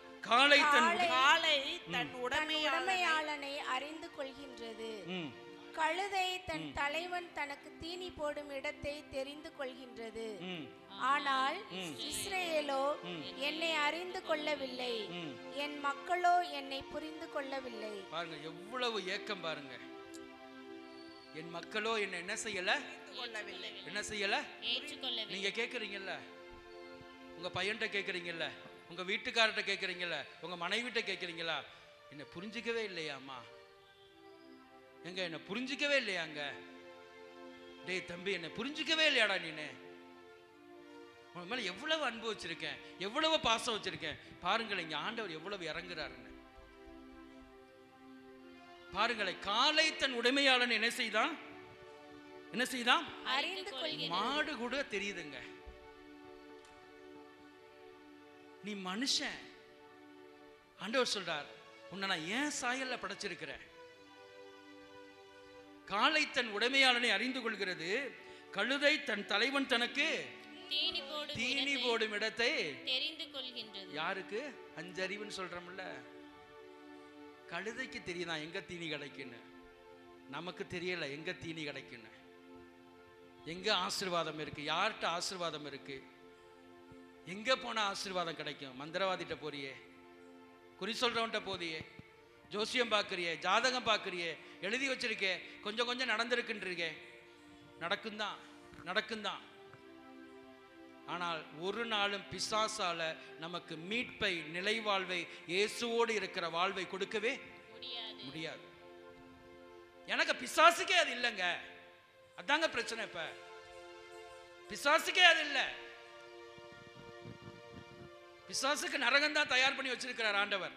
காலை தன் உட- காலை தன் உடைமையாளனை உடைமையாளனை அறிந்து கொள்கின்றது ம். கழுதை தன் தலைவன் தனக்கு தீனி போடும் இடத்தை தெரிந்து கொள்கின்றது ம் ஆனால் இஸ்ரேலோ என்னை அறிந்து கொள்ளவில்லை ம் என் மக்களோ என்னை புரிந்து கொள்ளவில்லை பாருங்க எவ்வளவு ஏக்கம் பாருங்க என் மக்களோ என்ன என்ன செய்யல என்ன செய்யல ஏற்றுக்கொள்ளவில்லை நீங்க கேக்குறீங்கல்ல உங்க பையன்கிட்ட கேக்குறீங்கல்ல உங்க வீட்டுக்காரர்கிட்ட கேக்குறீங்கல்ல உங்க மனைவிட்ட கேக்குறீங்களா என்ன புரிஞ்சுக்கவே இல்லையாம்மா எங்க என்ன புரிஞ்சுக்கவே இல்லையாங்க டேய் தம்பி என்ன புரிஞ்சுக்கவே இல்லையாடா நீனு உன் மேல எவ்வளவு அன்பு வச்சிருக்கேன் எவ்வளவு பாசம் வச்சிருக்கேன் பாருங்களேன் இங்க ஆண்டவர் எவ்வளவு இறங்குறாருன்னு பாருங்களேன் காலை தன் உடைமையாளன் என்ன செய்தான் என்ன செய்தான் அறிந்து கொள்கிறேன் மாடு கூட தெரியுதுங்க நீ மனுஷன் ஆண்டவர் சொல்றார் உன்னை நான் ஏன் சாயல்ல படைச்சிருக்கிறேன் காலை தன் உடைமையாளனை அறிந்து கொள்கிறது கழுதை தன் தலைவன் தனக்கு தீனி போடும் தீனி இடத்தை போடும் இடத்தை தெரிந்து கொள்கின்றது யாருக்கு அஞ்சறிவுன்னு சொல்றோம்ல கழுதைக்கு தெரியுதா எங்க தீனி கிடைக்குன்னு நமக்கு தெரியல எங்க தீனி கிடைக்குன்னு எங்க ஆசீர்வாதம் இருக்கு யார்கிட்ட ஆசீர்வாதம் இருக்கு எங்க போனா ஆசீர்வாதம் கிடைக்கும் மந்திரவாதிட்ட போறியே குறி சொல்றவன்ட்ட போதியே ஜோசியம் பார்க்கறியே ஜாதகம் பார்க்கறியே எழுதி வச்சிருக்கே கொஞ்சம் கொஞ்சம் நடந்திருக்குன்றீங்க நடக்கும் தான் நடக்கும் தான் ஆனால் ஒரு நாளும் பிசாசால நமக்கு மீட்பை நிலைவாழ்வை இயேசுவோடு இருக்கிற வாழ்வை கொடுக்கவே முடியாது முடியாது எனக்கு பிசாசுக்கே அது இல்லைங்க அதாங்க பிரச்சனை இப்ப பிசாசுக்கே அது இல்லை பிசாசுக்கு நரகம் தான் தயார் பண்ணி வச்சிருக்கிறார் ஆண்டவர்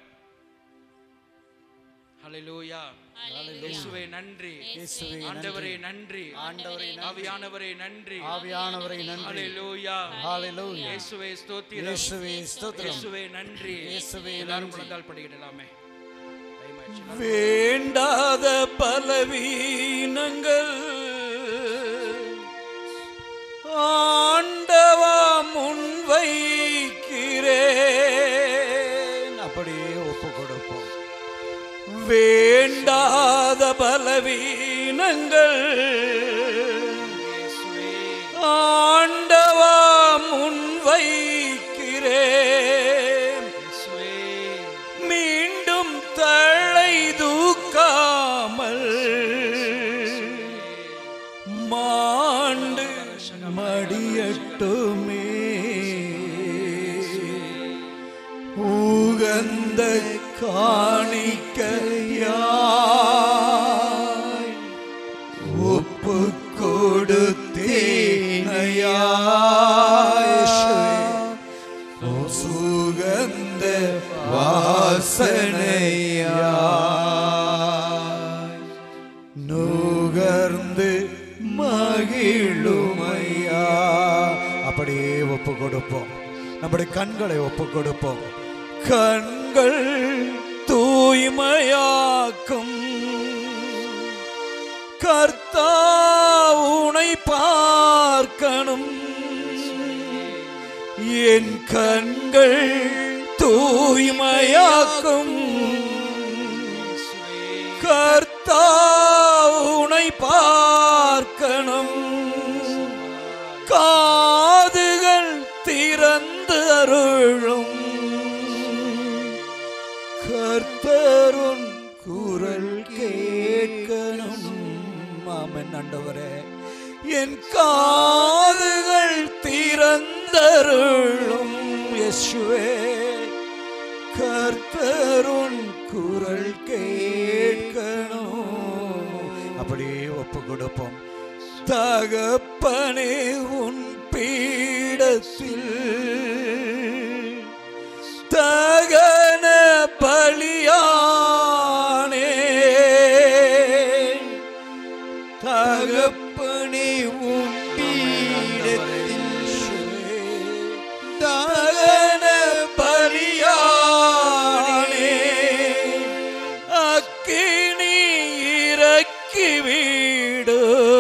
ஹalleluya இயேசுவே நன்றி இயேசுவே ஆண்டவரே நன்றி ஆண்டவரே ஆவியானவரே நன்றி ஆவியானவரை நன்றி ஹalleluya ஹalleluya இயேசுவே ஸ்தோத்திரம் இயேசுவே ஸ்தோத்திரம் இயேசுவே நன்றி இயேசுவே எல்லாரும் நன்றி. முழந்தால் படிக்கிடலாமே Time ஆயிடுச்சு. வேண்டாத பலவீனங்கள் ஆண்டவா முன்வைக்கிறேன் அப்படியே ஒப்பு கொடுப்போம் வேண்டாத பலவீனங்கள் இயேசுவே ஆண்டவா முன்வைக்கிறேன் இயேசுவே மீண்டும் தழை தூக்காமல் மாண்டு மடியட்டுமே உகந்த காணிக்கையாய் ஒப்பு கொடுத்தேனையா சுகந்த வாசனையாய் நுகர்ந்து மகிழுமையா அப்படியே ஒப்பு கொடுப்போம் நம்முடைய கண்களை ஒப்பு கொடுப்போம் கண்கள் தூய்மையாக்கும் கர்த்தா உனை பார்க்கணும் என் கண்கள் தூய்மையாக்கும் கர்த்தா உனை பார்க்கணும் காதுகள் திறந்து அருளும் கர்த்தருன் குரல் கேட்கணும் ஆமென் ஆண்டவரே என் காதுகள் திறந்தருளும் யேசுவே கர்த்தருன் குரல் கேட்கணும் அப்படியே ஒப்பு கொடுப்போம் தகப்பனே உன் பீடத்தில் தகன பலியானே தகப்பனே உன் பீடத்தில் தகன பலியானே அக்கினி இறக்கி வீடு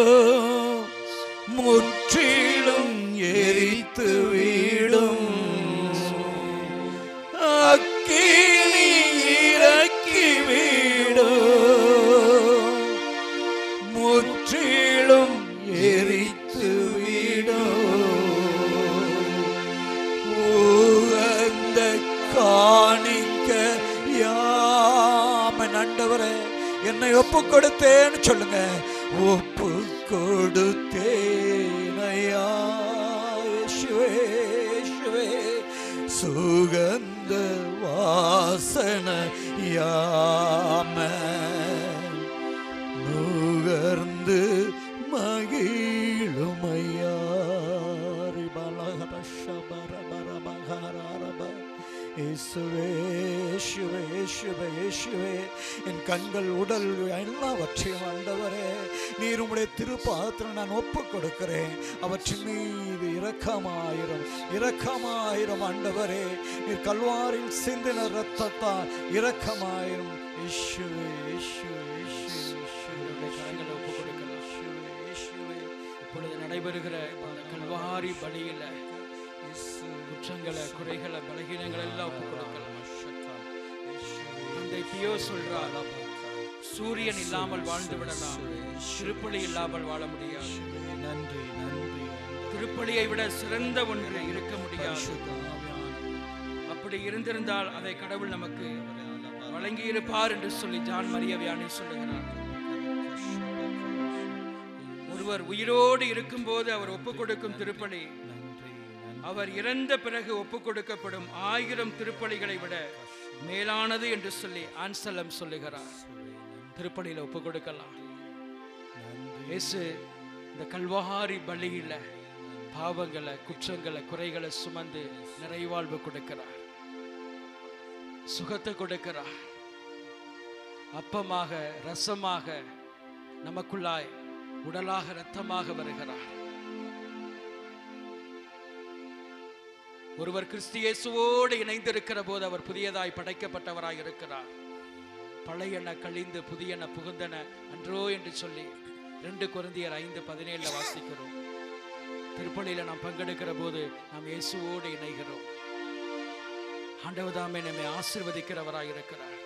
முற்றிலும் எரித்து வீடும் அக்கினி இறக்கி வீடும் என்னை ஒப்பு கொடுத்தேன்னு சொல்லுங்க ஒப்பு கொடுத்தேன் ஐயா இயேசுவே, இயேசுவே. சுகந்த வாசன யாம நுகர்ந்து மகிழுமையா இயேசுவே இயேசுவே இயேசுவே இயேசுவே என் கண்கள் உடல் எல்லாவற்றையும் ஆண்டவரே நீர் உம்முடைய திருப்பாத்திரம் நான் ஒப்பு கொடுக்கிறேன் அவற்றின் மீது இரக்கமாயிரம் இரக்கமாயிரம் ஆண்டவரே நீர் கல்வாரில் சிந்தின ரத்தத்தால் இரக்கமாயிரம் இயேசுவே இயேசுவே இயேசுவே உங்களுடைய கரங்களை ஒப்பு கொடுக்கலாம். இயேசுவே இயேசுவே இப்பொழுது நடைபெறுகிற அந்த கல்வாரி பலியில குற்றங்களை குறைகளை பலகீனங்களை எல்லாம் ஒப்பு கொடுக்கலாம் தந்தை பியோ சொல்றார் சூரியன் இல்லாமல் வாழ்ந்து விடலாம் திருப்பலி இல்லாமல் வாழ முடியாது நன்றி நன்றி திருப்பலியை விட சிறந்த ஒன்று இருக்க முடியாது அப்படி இருந்திருந்தால் அதை கடவுள் நமக்கு வழங்கி இருப்பார் என்று சொல்லி ஜான் மரியவியானி சொல்லுகிறார் ஒருவர் உயிரோடு இருக்கும்போது அவர் ஒப்புக் கொடுக்கும் திருப்பலி அவர் இறந்த பிறகு ஒப்புக் கொடுக்கப்படும் ஆயிரம் திருப்பலிகளை விட மேலானது என்று சொல்லி ஆன்சலம் சொல்லுகிறார் திருப்பலியில ஒப்புக் கொடுக்கலாம் இயேசு இந்த கல்வாரி பலியில பாவங்களை குற்றங்களை குறைகளை சுமந்து நிறைவாழ்வு கொடுக்கிறார் சுகத்தை கொடுக்கிறார் அப்பமாக ரசமாக நமக்குள்ளாய் உடலாக இரத்தமாக வருகிறார் ஒருவர் கிறிஸ்து இயேசுவோடு இணைந்திருக்கிற போது அவர் புதியதாய் படைக்கப்பட்டவராய் இருக்கிறார் பழையன கழிந்து புதியன புகுந்தன அன்றோ என்று சொல்லி ரெண்டு குருந்தியர் ஐந்து பதினேழுல வாசிக்கிறோம் திருப்பலியில நாம் பங்கெடுக்கிற போது நாம் இயேசுவோடு இணைகிறோம் ஆண்டவர் தாமே நம்மை ஆசீர்வதிக்கிறவராய் இருக்கிறார்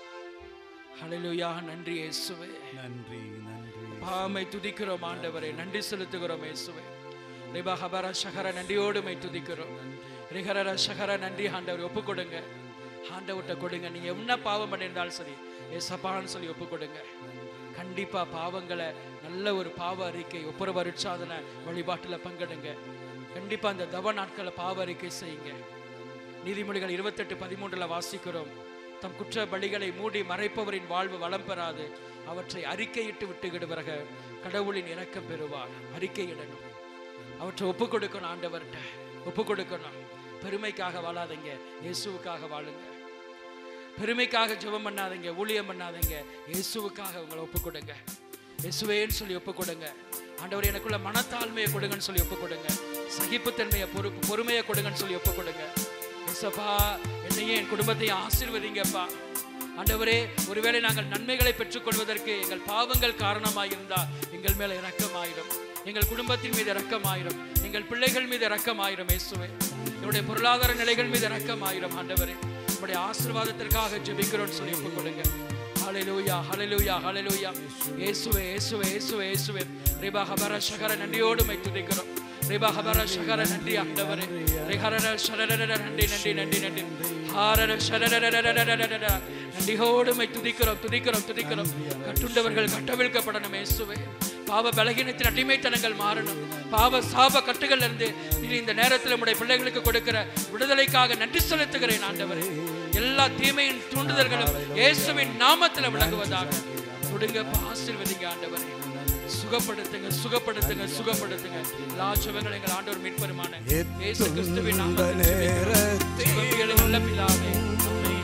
ஹalleluya நன்றி இயேசுவே நன்றி நன்றி பாமை துதிக்கிறோம் ஆண்டவரே நன்றி செலுத்துகிறோம் இயேசுவே ரிபா ஹபர சகர நன்றியோடு மை துதிக்கிறோம் ரிஹரர சகர நன்றி ஆண்டவர் ஒப்பு கொடுங்க ஆண்டவர்கிட்ட கொடுங்க நீங்க என்ன பாவம் பண்ணியிருந்தாலும் சரி ஏசப்பான்னு சொல்லி ஒப்பு கொடுங்க கண்டிப்பா பாவங்களை நல்ல ஒரு பாவ அறிக்கை ஒப்புரவு அருட்சாதன வழிபாட்டுல பங்கெடுங்க கண்டிப்பா அந்த தவ நாட்களை பாவ அறிக்கை செய்யுங்க நீதிமொழிகள் இருபத்தெட்டு பதிமூன்றுல வாசிக்கிறோம் தம் குற்ற பலிகளை மூடி மறைப்பவரின் வாழ்வு வளம் பெறாது அவற்றை அறிக்கையிட்டு விட்டுவிடுவர்கள் கடவுளின் இரக்கம் பெறுவார் அறிக்கையிடணும் அவற்றை ஒப்பு கொடுக்கணும் ஆண்டவர்கிட்ட ஒப்பு கொடுக்கணும் பெருமைக்காக வாழாதீங்க இயேசுவுக்காக வாழுங்க பெருமைக்காக ஜெபம் பண்ணாதீங்க ஊழியம் பண்ணாதீங்க இயேசுவுக்காக உங்களை ஒப்பு கொடுங்க இயேசுவேன்னு சொல்லி ஒப்பு கொடுங்க ஆண்டவர் எனக்குள்ள மனத்தாழ்மையை கொடுங்கன்னு சொல்லி ஒப்பு கொடுங்க சகிப்புத்தன்மையை பொறுப்பு பொறுமையை கொடுங்கன்னு சொல்லி ஒப்பு கொடுங்க இயேசப்பா என்னையும் என் குடும்பத்தையும் ஆசீர்வதிங்கப்பா ஆண்டவரே ஒருவேளை நாங்கள் நன்மைகளை பெற்றுக்கொள்வதற்கு எங்கள் பாவங்கள் காரணமாயிருந்தா எங்கள் மேல இரக்கமாயிரும் எங்கள் குடும்பத்தின் மீது இரக்கமாயிரும் எங்கள் பிள்ளைகள் மீது இரக்கமாயிரும் இயேசுவே என்னுடைய பொருளாதார நிலைகள் மீது இரக்கமாயிரும் ஆண்டவரே உங்களுடைய ஆசீர்வாதத்திற்காக ஜெபிக்கிறோம்னு சொல்லி ஒப்புக் கொடுங்க ஹalleluya ஹalleluya ஹalleluya இயேசுவே இயேசுவே இயேசுவே இயேசுவே ரிபா ஹபர ஷகர நன்றியோடு மை துதிக்கிறோம் ரிபா ஹபர ஷகர நன்றி ஆண்டவரே ரிஹரர ஷரரர நன்றி நன்றி நன்றி நன்றி ஹாரர ஷரரரரரரரரர நன்றியோடு மை துதிக்கிறோம் துதிக்கிறோம் துதிக்கிறோம் கட்டுண்டவர்கள் கட்டவிழ்க்கப்படணும் இயேசுவே பாவ பலகீனத்தின் அடிமைத்தனங்கள் மாறணும் பாவ சாப கட்டுகள் இருந்து இனி இந்த நேரத்தில் உடைய பிள்ளைகளுக்கு கொடுக்கிற விடுதலைக்காக நன்றி செலுத்துகிறேன் ஆண்டவரே எல்லா தீமையின் தூண்டுதல்களும் இயேசுவின் நாமத்தில் விலகுவதாக கொடுங்க ஆசீர்வதிங்க ஆண்டவரே சுகப்படுத்துங்க சுகப்படுத்துங்க சுகப்படுத்துங்க எல்லா சுகங்கள் எங்கள் ஆண்டவர் மீட்பெருமான இயேசு கிறிஸ்துவின் நாமத்தில் ஜெபிக்கிறோம். ஜெபம் நல்ல பிதாவே ஆமென்.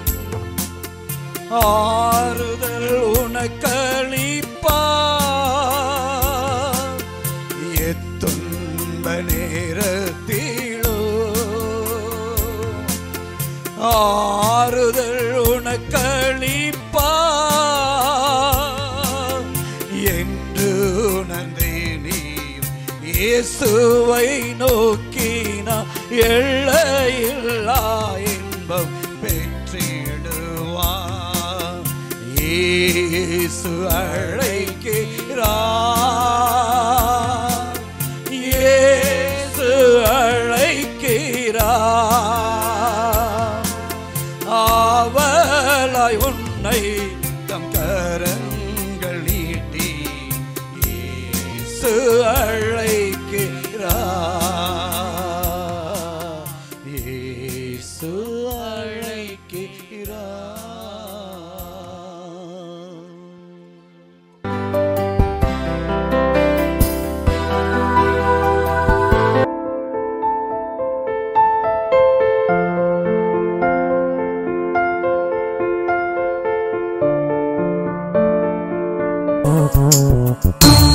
ஆறுதல் உனக்களிப்பா எத்துன்ப நேரத்திலோ ஆறுதல் உனக்களிப்பா என்று உணர்ந்தே நீயும் இயேசுவை நோக்கினா எல்லையில்லா இன்பம் பெற்றிடுவா இயேசு அழைக்கிறா இயேசு அழைக்கிறா ஆவலாய் உன்னை தம் கரங்களில் ஆ